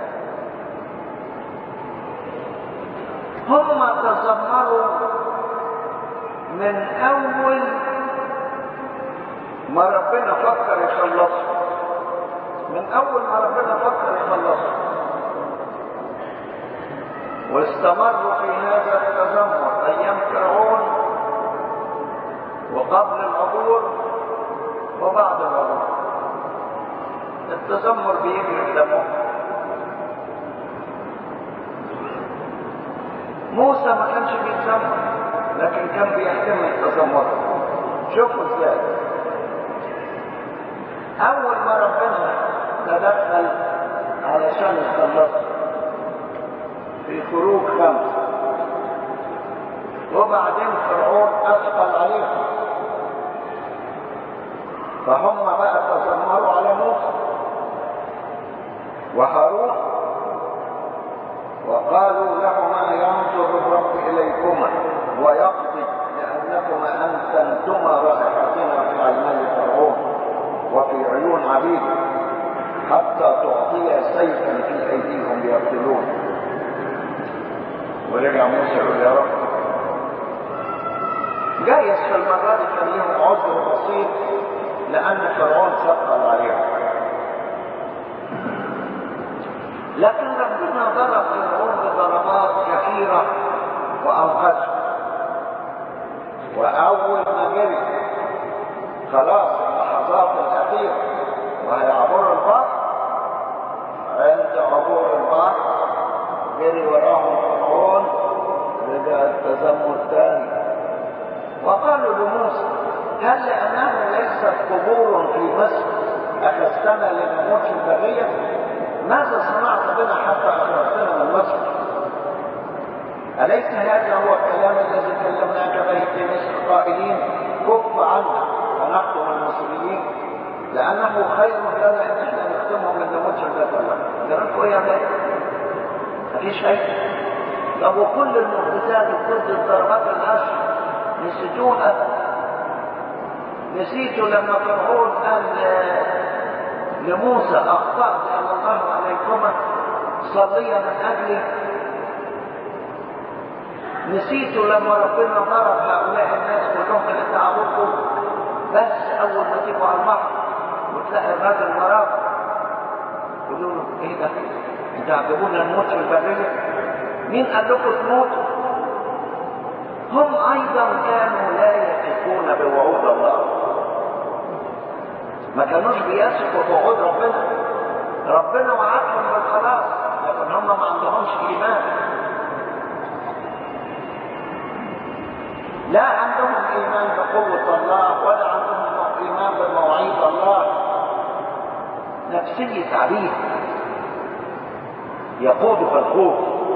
هم تذمروا من اول ما ربنا فكر يخلصهم من اول ما ربنا فكر يخلصهم واستمروا في هذا التذمر ايام فرعون وقبل العبور وبعد العبور التذمر بيجري في دمهم موسى ما كانش بيتذمر لكن كان بيحتمل التذمر شوفوا ازاي اول ما ربنا تدخل علشان يخلصه في خروج خمسه وبعدين فرعون اثقل عليهم فهم بقى تذمروا على موسى وهارون وقالوا لهما ينظر الرب اليكما ويقضي لانكما انتنتما رائحتنا في عيني فرعون وفي عيون عبيده حتى تعطي سيفا في ايديهم ليقتلون ورجع موسى يقول يا رب جايز في المرة دي كان لهم عذر بسيط لأن فرعون ثقل عليهم لكن ربنا ضرب فرعون بضربات كثيرة وأنقذه وأول ما جري خلاص اللحظات الأخيرة وهيعبروا البحر عند عبور البحر جري وراهم فرعون رجع التذمر تاني وقالوا لموسى هل لأنه ليست قبور في مصر أخذتنا لنموت في البرية ماذا صنعت بنا حتى أخرجتنا من مصر أليس هذا هو الكلام الذي كلمناك به في مصر قائلين كف عنا ونقتل المصريين لأنه خير لنا إن احنا نختمهم من نموت في البرية جربتوا إيه يا بيه؟ مفيش شيء طب وكل المعجزات وكل الضربات العشر نسيتوها نسيتوا لما فرعون قال لموسى اخطات ان الله عليكما صليا من اجلي نسيتوا لما ربنا ضرب هؤلاء الناس كلهم اللي تعبوكم بس اول ما تيجوا على البحر وتلاقي الراجل وراك يقولوا له ايه ده؟ انت عجبونا نموت في البريه؟ مين قال لكم تموتوا؟ هم ايضا كانوا لا يثقون بوعود الله ما كانوش بيثقوا بوعود ربنا ربنا وعدهم بالخلاص لكن هم ما عندهمش ايمان لا عندهم ايمان بقوه الله ولا عندهم ايمان بمواعيد الله نفسيه عبيد يقودها الخوف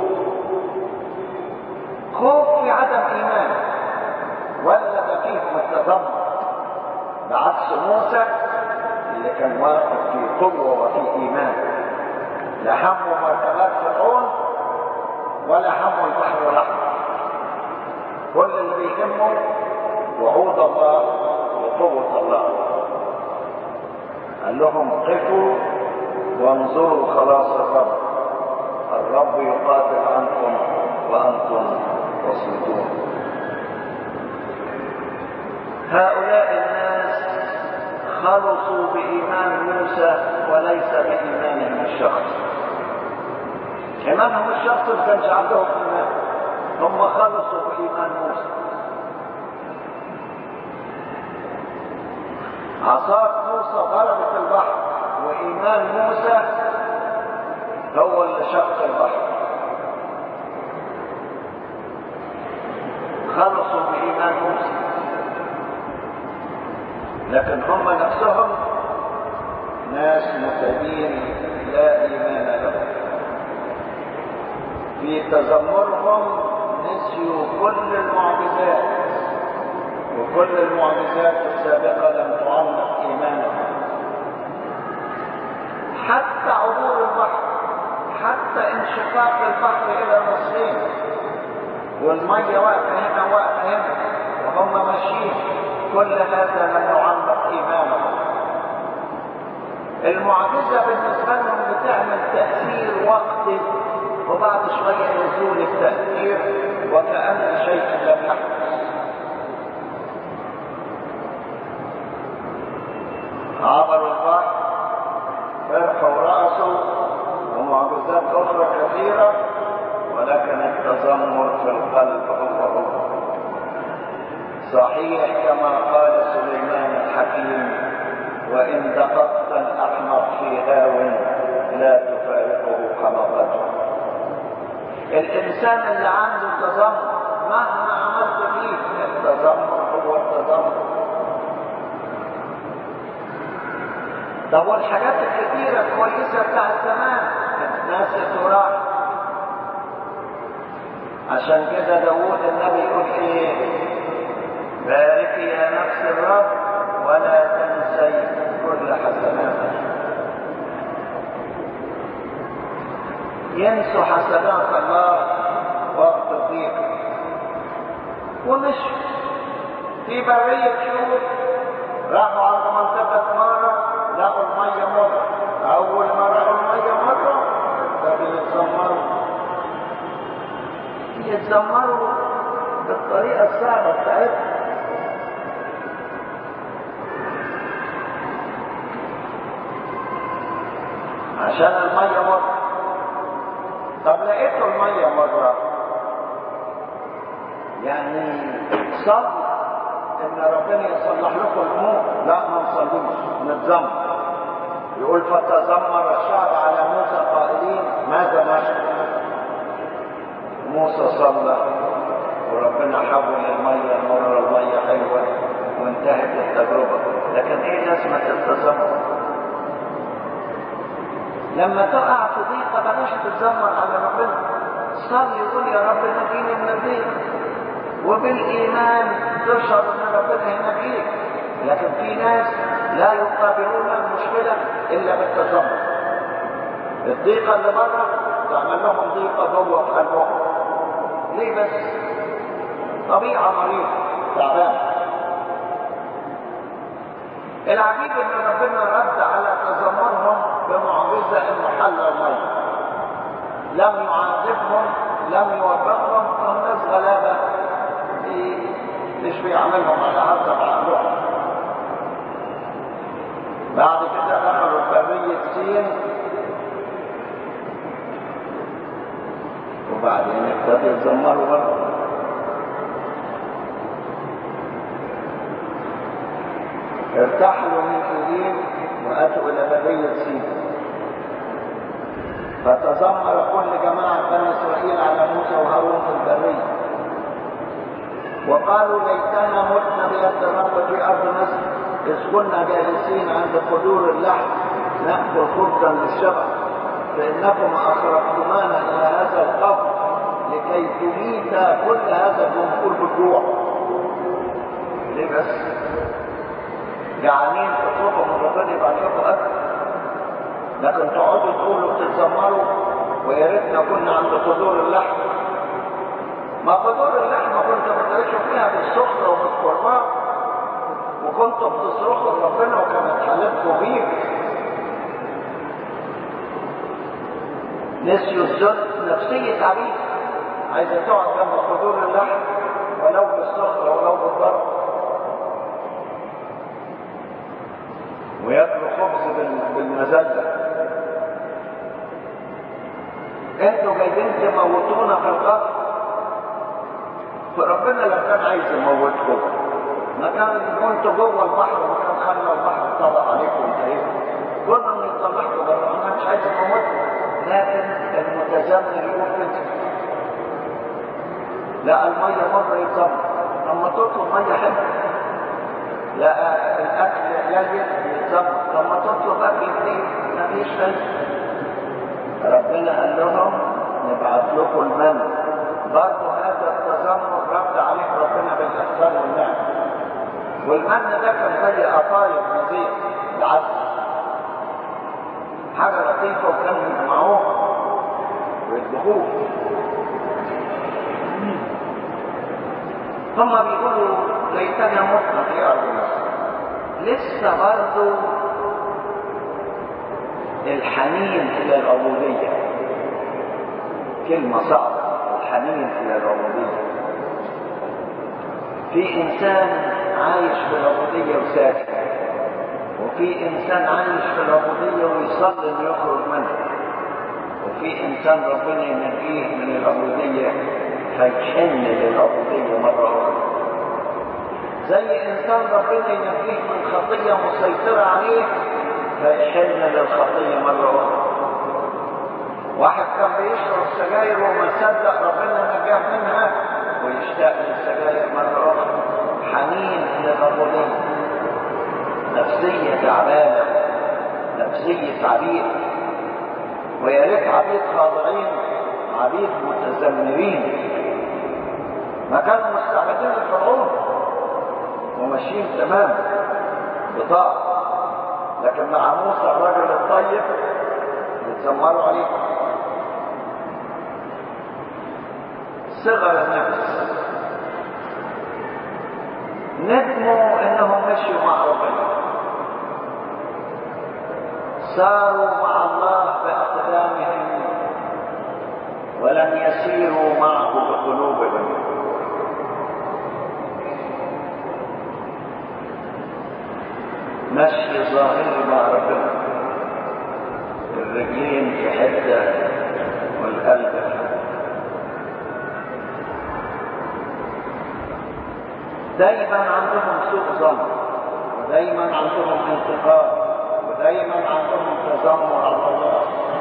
خوف في عدم ايمان ولد فيهم التذمر بعكس موسى اللي كان واقف في قوه وفي ايمان لا همه مركبات فرعون ولا همه البحر الاحمر كل اللي بيهمه وعود الله وقوه الله قال لهم قفوا وانظروا خلاص الرب الرب يقاتل عنكم وانتم تصمتون هؤلاء الناس خلصوا بايمان موسى وليس بايمانهم الشخصي ايمانهم الشخصي ما كانش عندهم ايمان هم خلصوا بايمان موسى عصا موسى ضربت البحر وايمان موسى هو اللي شق البحر خلصوا بإيمان موسى لكن هم نفسهم ناس متدين لا إيمان لهم في تذمرهم نسيوا كل المعجزات وكل المعجزات السابقة لم تعمق إيمانهم حتى عبور البحر حتى انشقاق البحر إلى نصفين والمية واقفة هنا واقفة هنا وهم ماشيين كل هذا لم يعمق إيمانهم المعجزة بالنسبة لهم بتعمل تأثير وقتي وبعد شوية يزول التأثير وكأن شيء لم يحدث عبروا البحر فرحوا رأسه ومعجزات أخرى كثيرة ولكن التذمر في القلب هو هو صحيح كما قال سليمان الحكيم وإن دققت الأحمق في هاو لا تفارقه حمقته الإنسان اللي عنده تذمر مهما عملت فيه التذمر هو التذمر طب والحاجات الكثيرة الكويسة بتاعت زمان الناس تراح عشان كده داوود النبي يقول ايه باركي يا نفس الرب ولا تنسي كل حسناتك ينسوا حسنات الله وقت الضيق ومشوا في برية شهور راحوا عند منطقة مرة لقوا المية مرة أول ما رأوا المية مرة ابتدوا يتذمروا يتذمروا بالطريقة الصعبة بتاعتهم عشان المية مرة طب لقيتوا المية مرة يعني صلي ان ربنا يصلح لكم الامور لا ما نصليش نتذمر يقول فتذمر الشعب على موسى قائلين ماذا نشكر موسى صلى وربنا حول المية مرة المية حلوة وانتهت التجربة لكن ايه لازمة التذمر لما تقع في ضيقة بلاش تتذمر على ربنا صلي وقول يا رب نجيني من الضيق وبالإيمان تشعر ان ربنا ينجيك لكن في ناس لا يقابلون المشكلة إلا بالتذمر الضيقة اللي بره تعمل لهم ضيقة جوه في قلبهم ليه بس؟ طبيعة مريضة تعبانة العجيب ان ربنا رد على تذمرهم بمعجزه انه حل الميه لم يعذبهم لم يوبخهم هم ناس غلابه مش بيعملهم على حسب عقلهم بعد كده دخلوا برية سين وبعدين ابتدوا يتذمروا برضه ارتحلوا من سورين واتوا الى برية سين فتذمر كل جماعة بني اسرائيل على موسى وهارون في البرية وقالوا ليتنا متنا بيد الرب في ارض مصر اذ كنا جالسين عند قدور اللحم ناكل خبزا للشبع فانكم اخرجتمانا الى هذا القبر لكي تميت كل هذا الجمهور بالجوع ليه بس جعانين تطلبوا من ربنا يبعت لكم اكل لكن تقعدوا تقولوا تتذمروا ويا ريتنا كنا عند قدور اللحم ما قدور اللحمه كنتوا بتعيشوا فيها بالسخره وبالقربان وكنتوا بتصرخوا لربنا وكانت حالتكم بيه نسيوا الذل نفسية عبيد عايزة تقعد جنب قدور اللحم ولو بالسخرة ولو بالضرب وياكلوا خبز بالمذلة انتوا جايين تموتونا في القبر فربنا لو كان عايز يموتكم ما كان كنتوا جوه البحر وما كان خلى البحر طبق عليكم وانتهيتوا كنا بنطلعكم بره ما كانش عايز يموتكم لكن المتذمر يقول كده لا الميه مره يتذمر لما تطلب ميه حلوه لا الاكل قليل يتذمر لما تطلب اكل كتير مفيش فايده ربنا قال لهم نبعث لكم المن برضه هذا التذمر رد عليه ربنا بالاحسان والنعم والمن ده كان زي قطايف نظيف العسل حاجه لطيفه وكانوا يجمعوها ويطبخوه ثم بيقولوا ليتنا متنا في ارض مصر لسه برضه الحنين الى العبوديه كلمه صعبه الحنين الى العبوديه في انسان عايش في العبوديه وساكت وفي انسان عايش في العبوديه ويصلي انه يخرج منها وفي انسان ربنا ينجيه من العبوديه فيحن للعبوديه مره اخرى زي انسان ربنا ينجيه من خطيه مسيطره عليه فيحن للخطيه مره اخرى واحد كان بيشرب سجاير وما صدق ربنا نجاه منها ويشتاق للسجاير مره اخرى حنين للعبوديه نفسيه تعبانه نفسيه عبيد ويا ريت عبيد خاضعين عبيد متذمرين ما كانوا مستعبدين لفرعون وماشيين تمام بطاعة لكن مع موسى الرجل الطيب يتذمروا عليه صغر النفس ندموا انهم مشوا مع ربنا ساروا مع الله باقدامهم ولم يسيروا معه بقلوبهم مشي ظاهري مع ربنا الرجلين في حته والقلب في حته دايما عندهم سوء ظن ودايما عندهم انتقاد ودايما عندهم تذمر على الله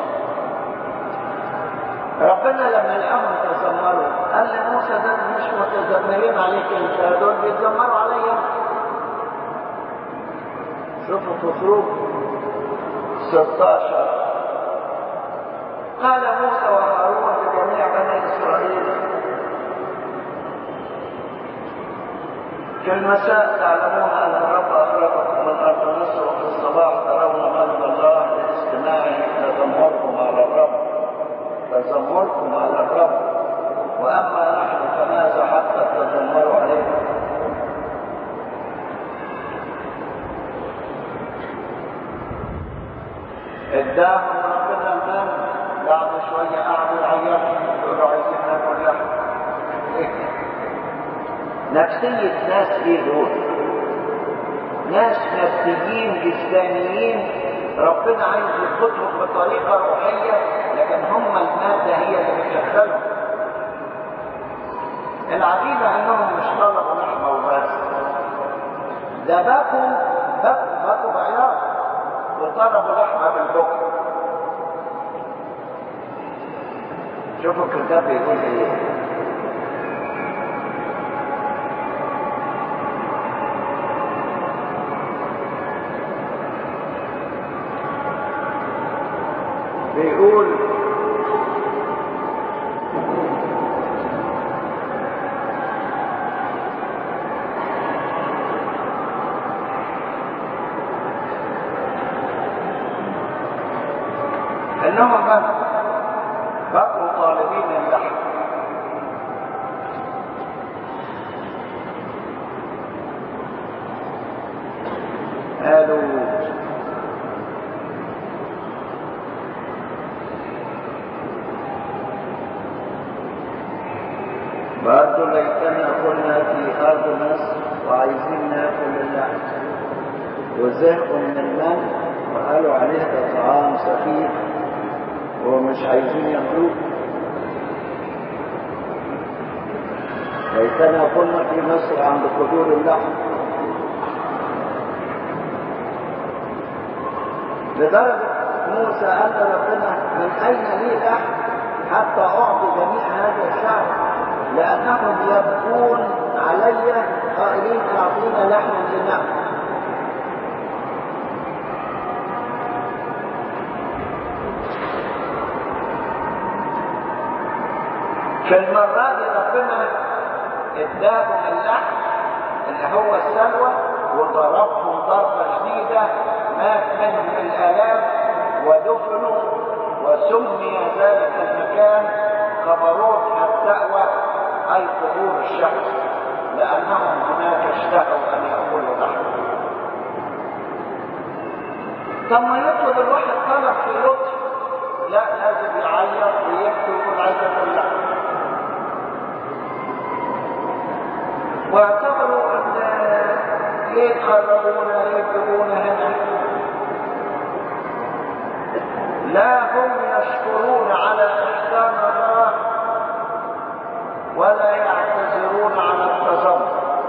ربنا لما لقاهم تذمروا قال لموسى ده مش متذمرين عليك انت دول بيتذمروا عليا شوفوا في خروج 16 قال موسى وهارون لجميع بني اسرائيل في المساء تعلمون ان الرب اخرجكم من ارض مصر وفي الصباح ترون مجد الله لاستماعه تذمركم على الرب تذمركم على الرب واما نحن فماذا حتى تذمروا علينا نفسية ناس ايه دول ناس ماديين جسدانيين ربنا عايز يربطهم بطريقة روحية لكن هم المادة هي اللي بتشغلهم العجيبة انهم مش طلبوا لحمة وبس ده بكوا بكوا بكوا بعياط وطلبوا لحمة بالبكر شوفوا الكتاب بيقول ايه بيقول انهم بقوا بقوا طالبين اللحم قالوا برضه ليتنا كنا في ارض مصر وعايزين ناكل اللحم وزهقوا من المن وقالوا عليه ده طعام سخيف ومش عايزين ياكلوه ليتنا كنا في مصر عند قدور اللحم لدرجة موسى قال ربنا من أين لي لحم حتى أعطي جميع هذا الشعب لأنهم يبكون علي قائلين أعطينا لحما لنأكل في المرة دي ربنا اداهم اللحم اللي هو السلوى وضربهم ضربة شديدة مات منهم الآلاف ودفنوا وسمي ذلك المكان قبروت التأوى أي قبور الشعب لأنهم هناك اشتهوا أن يأكلوا لحم طب ما يطلب الواحد طلب في لطف لا لازم يعيط ويبكي ويقول عايز اكل لحم واعتبروا ان ليه تخرجونا ليه تجيبونا هنا لا هم يشكرون على احسان الله ولا يعتذرون على التذمر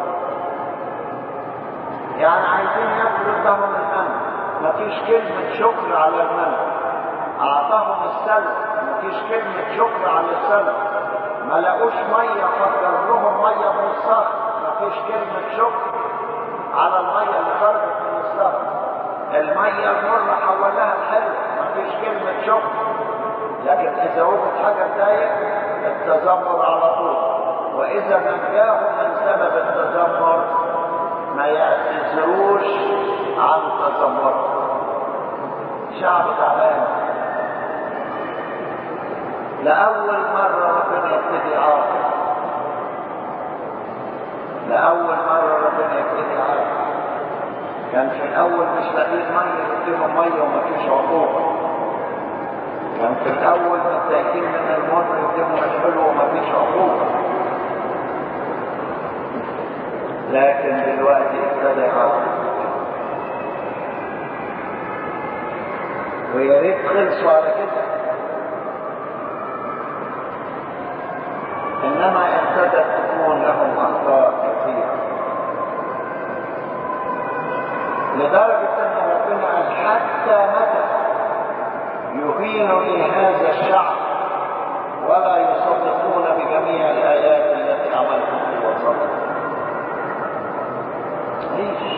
يعني عايزين ياكلوا لهم الامن مفيش كلمة شكر على المن اعطاهم السلوى مفيش كلمة شكر على السلوى ما لقوش مية فكر لهم مية من الصخر مفيش كلمة شكر على المية اللي خرجت من الصخر المية المرة حولها الحلو مفيش كلمة شكر لكن إذا وجد حاجة تضايق التذمر على طول وإذا نجاهم من سبب التذمر ما يعتذروش عن تذمر شعب تعبان لأول مرة ربنا يبتدي عاقل لأول مرة ربنا يبتدي عاقل كان في الأول مش لاقيين مية يديهم مية ومفيش عقوبة كان في الأول متضايقين من المر يديهم الحلو ومفيش عقوبة لكن دلوقتي ابتدى عاقل ويا ريت خلصوا على كده انما ابتدت تكون لهم اخطاء كثيره لدرجه ان ربنا قال حتى متى يهينني هذا الشعب ولا يصدقون بجميع الايات التي عملتها في وسطهم ليش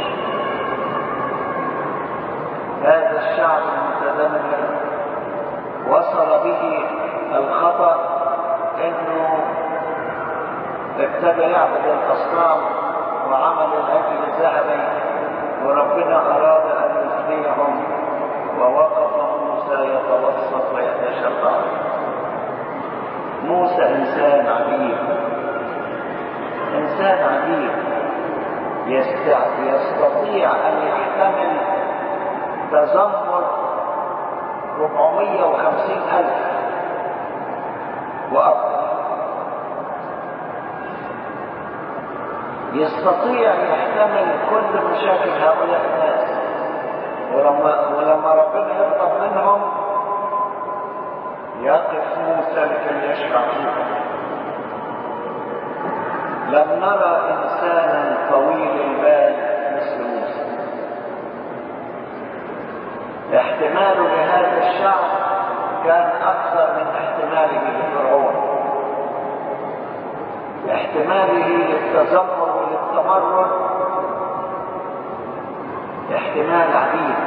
هذا الشعب المتدمر وصل به الخطأ انه ابتدى يعبد الاصنام وعمل الاجل الذهبي وربنا اراد ان يثنيهم ووقف موسى يتوسط ويتشفع موسى انسان عجيب انسان عجيب يستطيع ان يحتمل تذمر 450 ألف وأكثر يستطيع يحتمل كل مشاكل هؤلاء الناس ولما ولما ربنا يغضب منهم يقف موسى لكي يشفع فيهم لم نرى انسانا طويل البال مثل موسى احتماله لهذا الشعب كان اكثر من احتماله لفرعون احتماله للتذمر وللتمرد احتمال عديد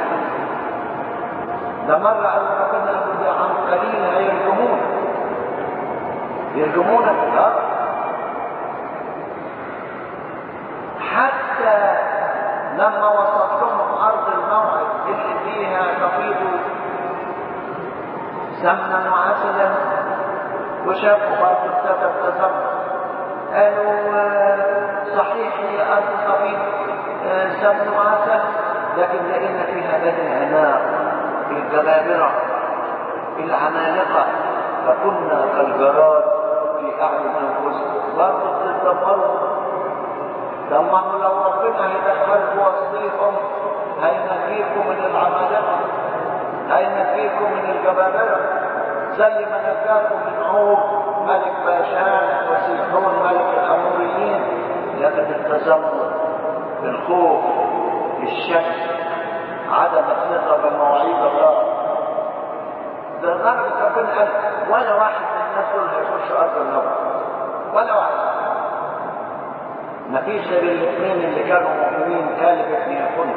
ده مرة قال ربنا قال ده عن قليل هيرجمونا يرجمونا في الأرض حتى لما وصلتهم أرض الموعد اللي فيها تفيض سمنا وعسلا وشافوا برضه ابتدى التذمر قالوا صحيح هي أرض تفيض سمن وعسل لكن لقينا فيها بني عناق الجبابرة العمالقة فكنا كالجراد في أعين أنفسنا برضه بتتدمروا لما لو ربنا هيدخلكم وسطيكم هينجيكم من العمالقة هينجيكم من الجبابرة زي ما نجاكم من عوض ملك باشان وسيحون ملك الأموريين لكن التذمر الخوف الشك عدم الثقة بمواعيد الله لدرجة ربنا قال ولا واحد من الناس دول هيخش أرض النار ولا واحد ما فيش غير الاثنين اللي كانوا مؤمنين كالب ابن يكون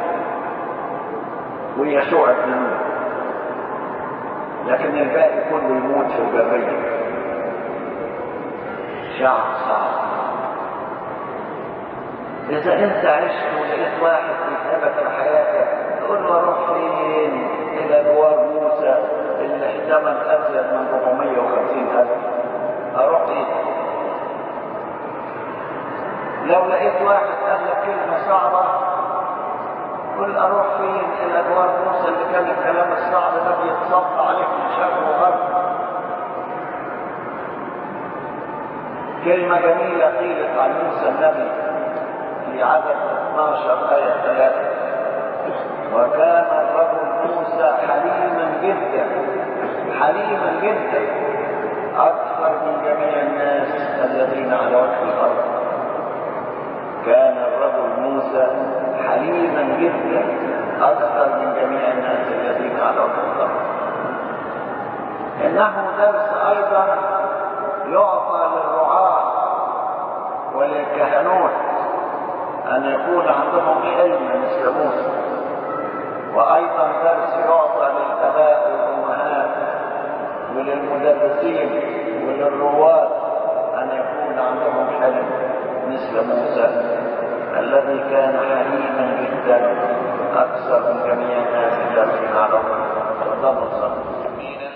ويسوع ابن نون لكن الباقي كله يموت في البرية شعب صعب إذا أنت عشت ولقيت واحد بيتعبك في حياتك تقول له أروح فين؟ إلى جوار موسى اللي احتمل أزيد من 450 ألف أروح فين؟ لو لقيت واحد قال لك كلمة صعبة قل أروح فين؟ إلى جوار موسى اللي كان الكلام الصعب ده بيتصب عليك من شر وغرب كلمة جميلة قيلت عن موسى النبي في عدد 12 آية 3 وكان الرجل موسى حليما جدا حليما جدا أكثر من جميع الناس الذين على وجه الأرض كان الرجل موسى حليما جدا أكثر من جميع الناس الذين على وجه الأرض إنه درس أيضا يعطى للرعاة وللكهنوت أن يكون عندهم حلم مثل موسى وأيضا درس يعطى للآباء والأمهات وللمدرسين وللرواد أن يكون عندهم حلم مثل موسى الذي كان حليما جدا أكثر من جميع الناس الذين على تفضلوا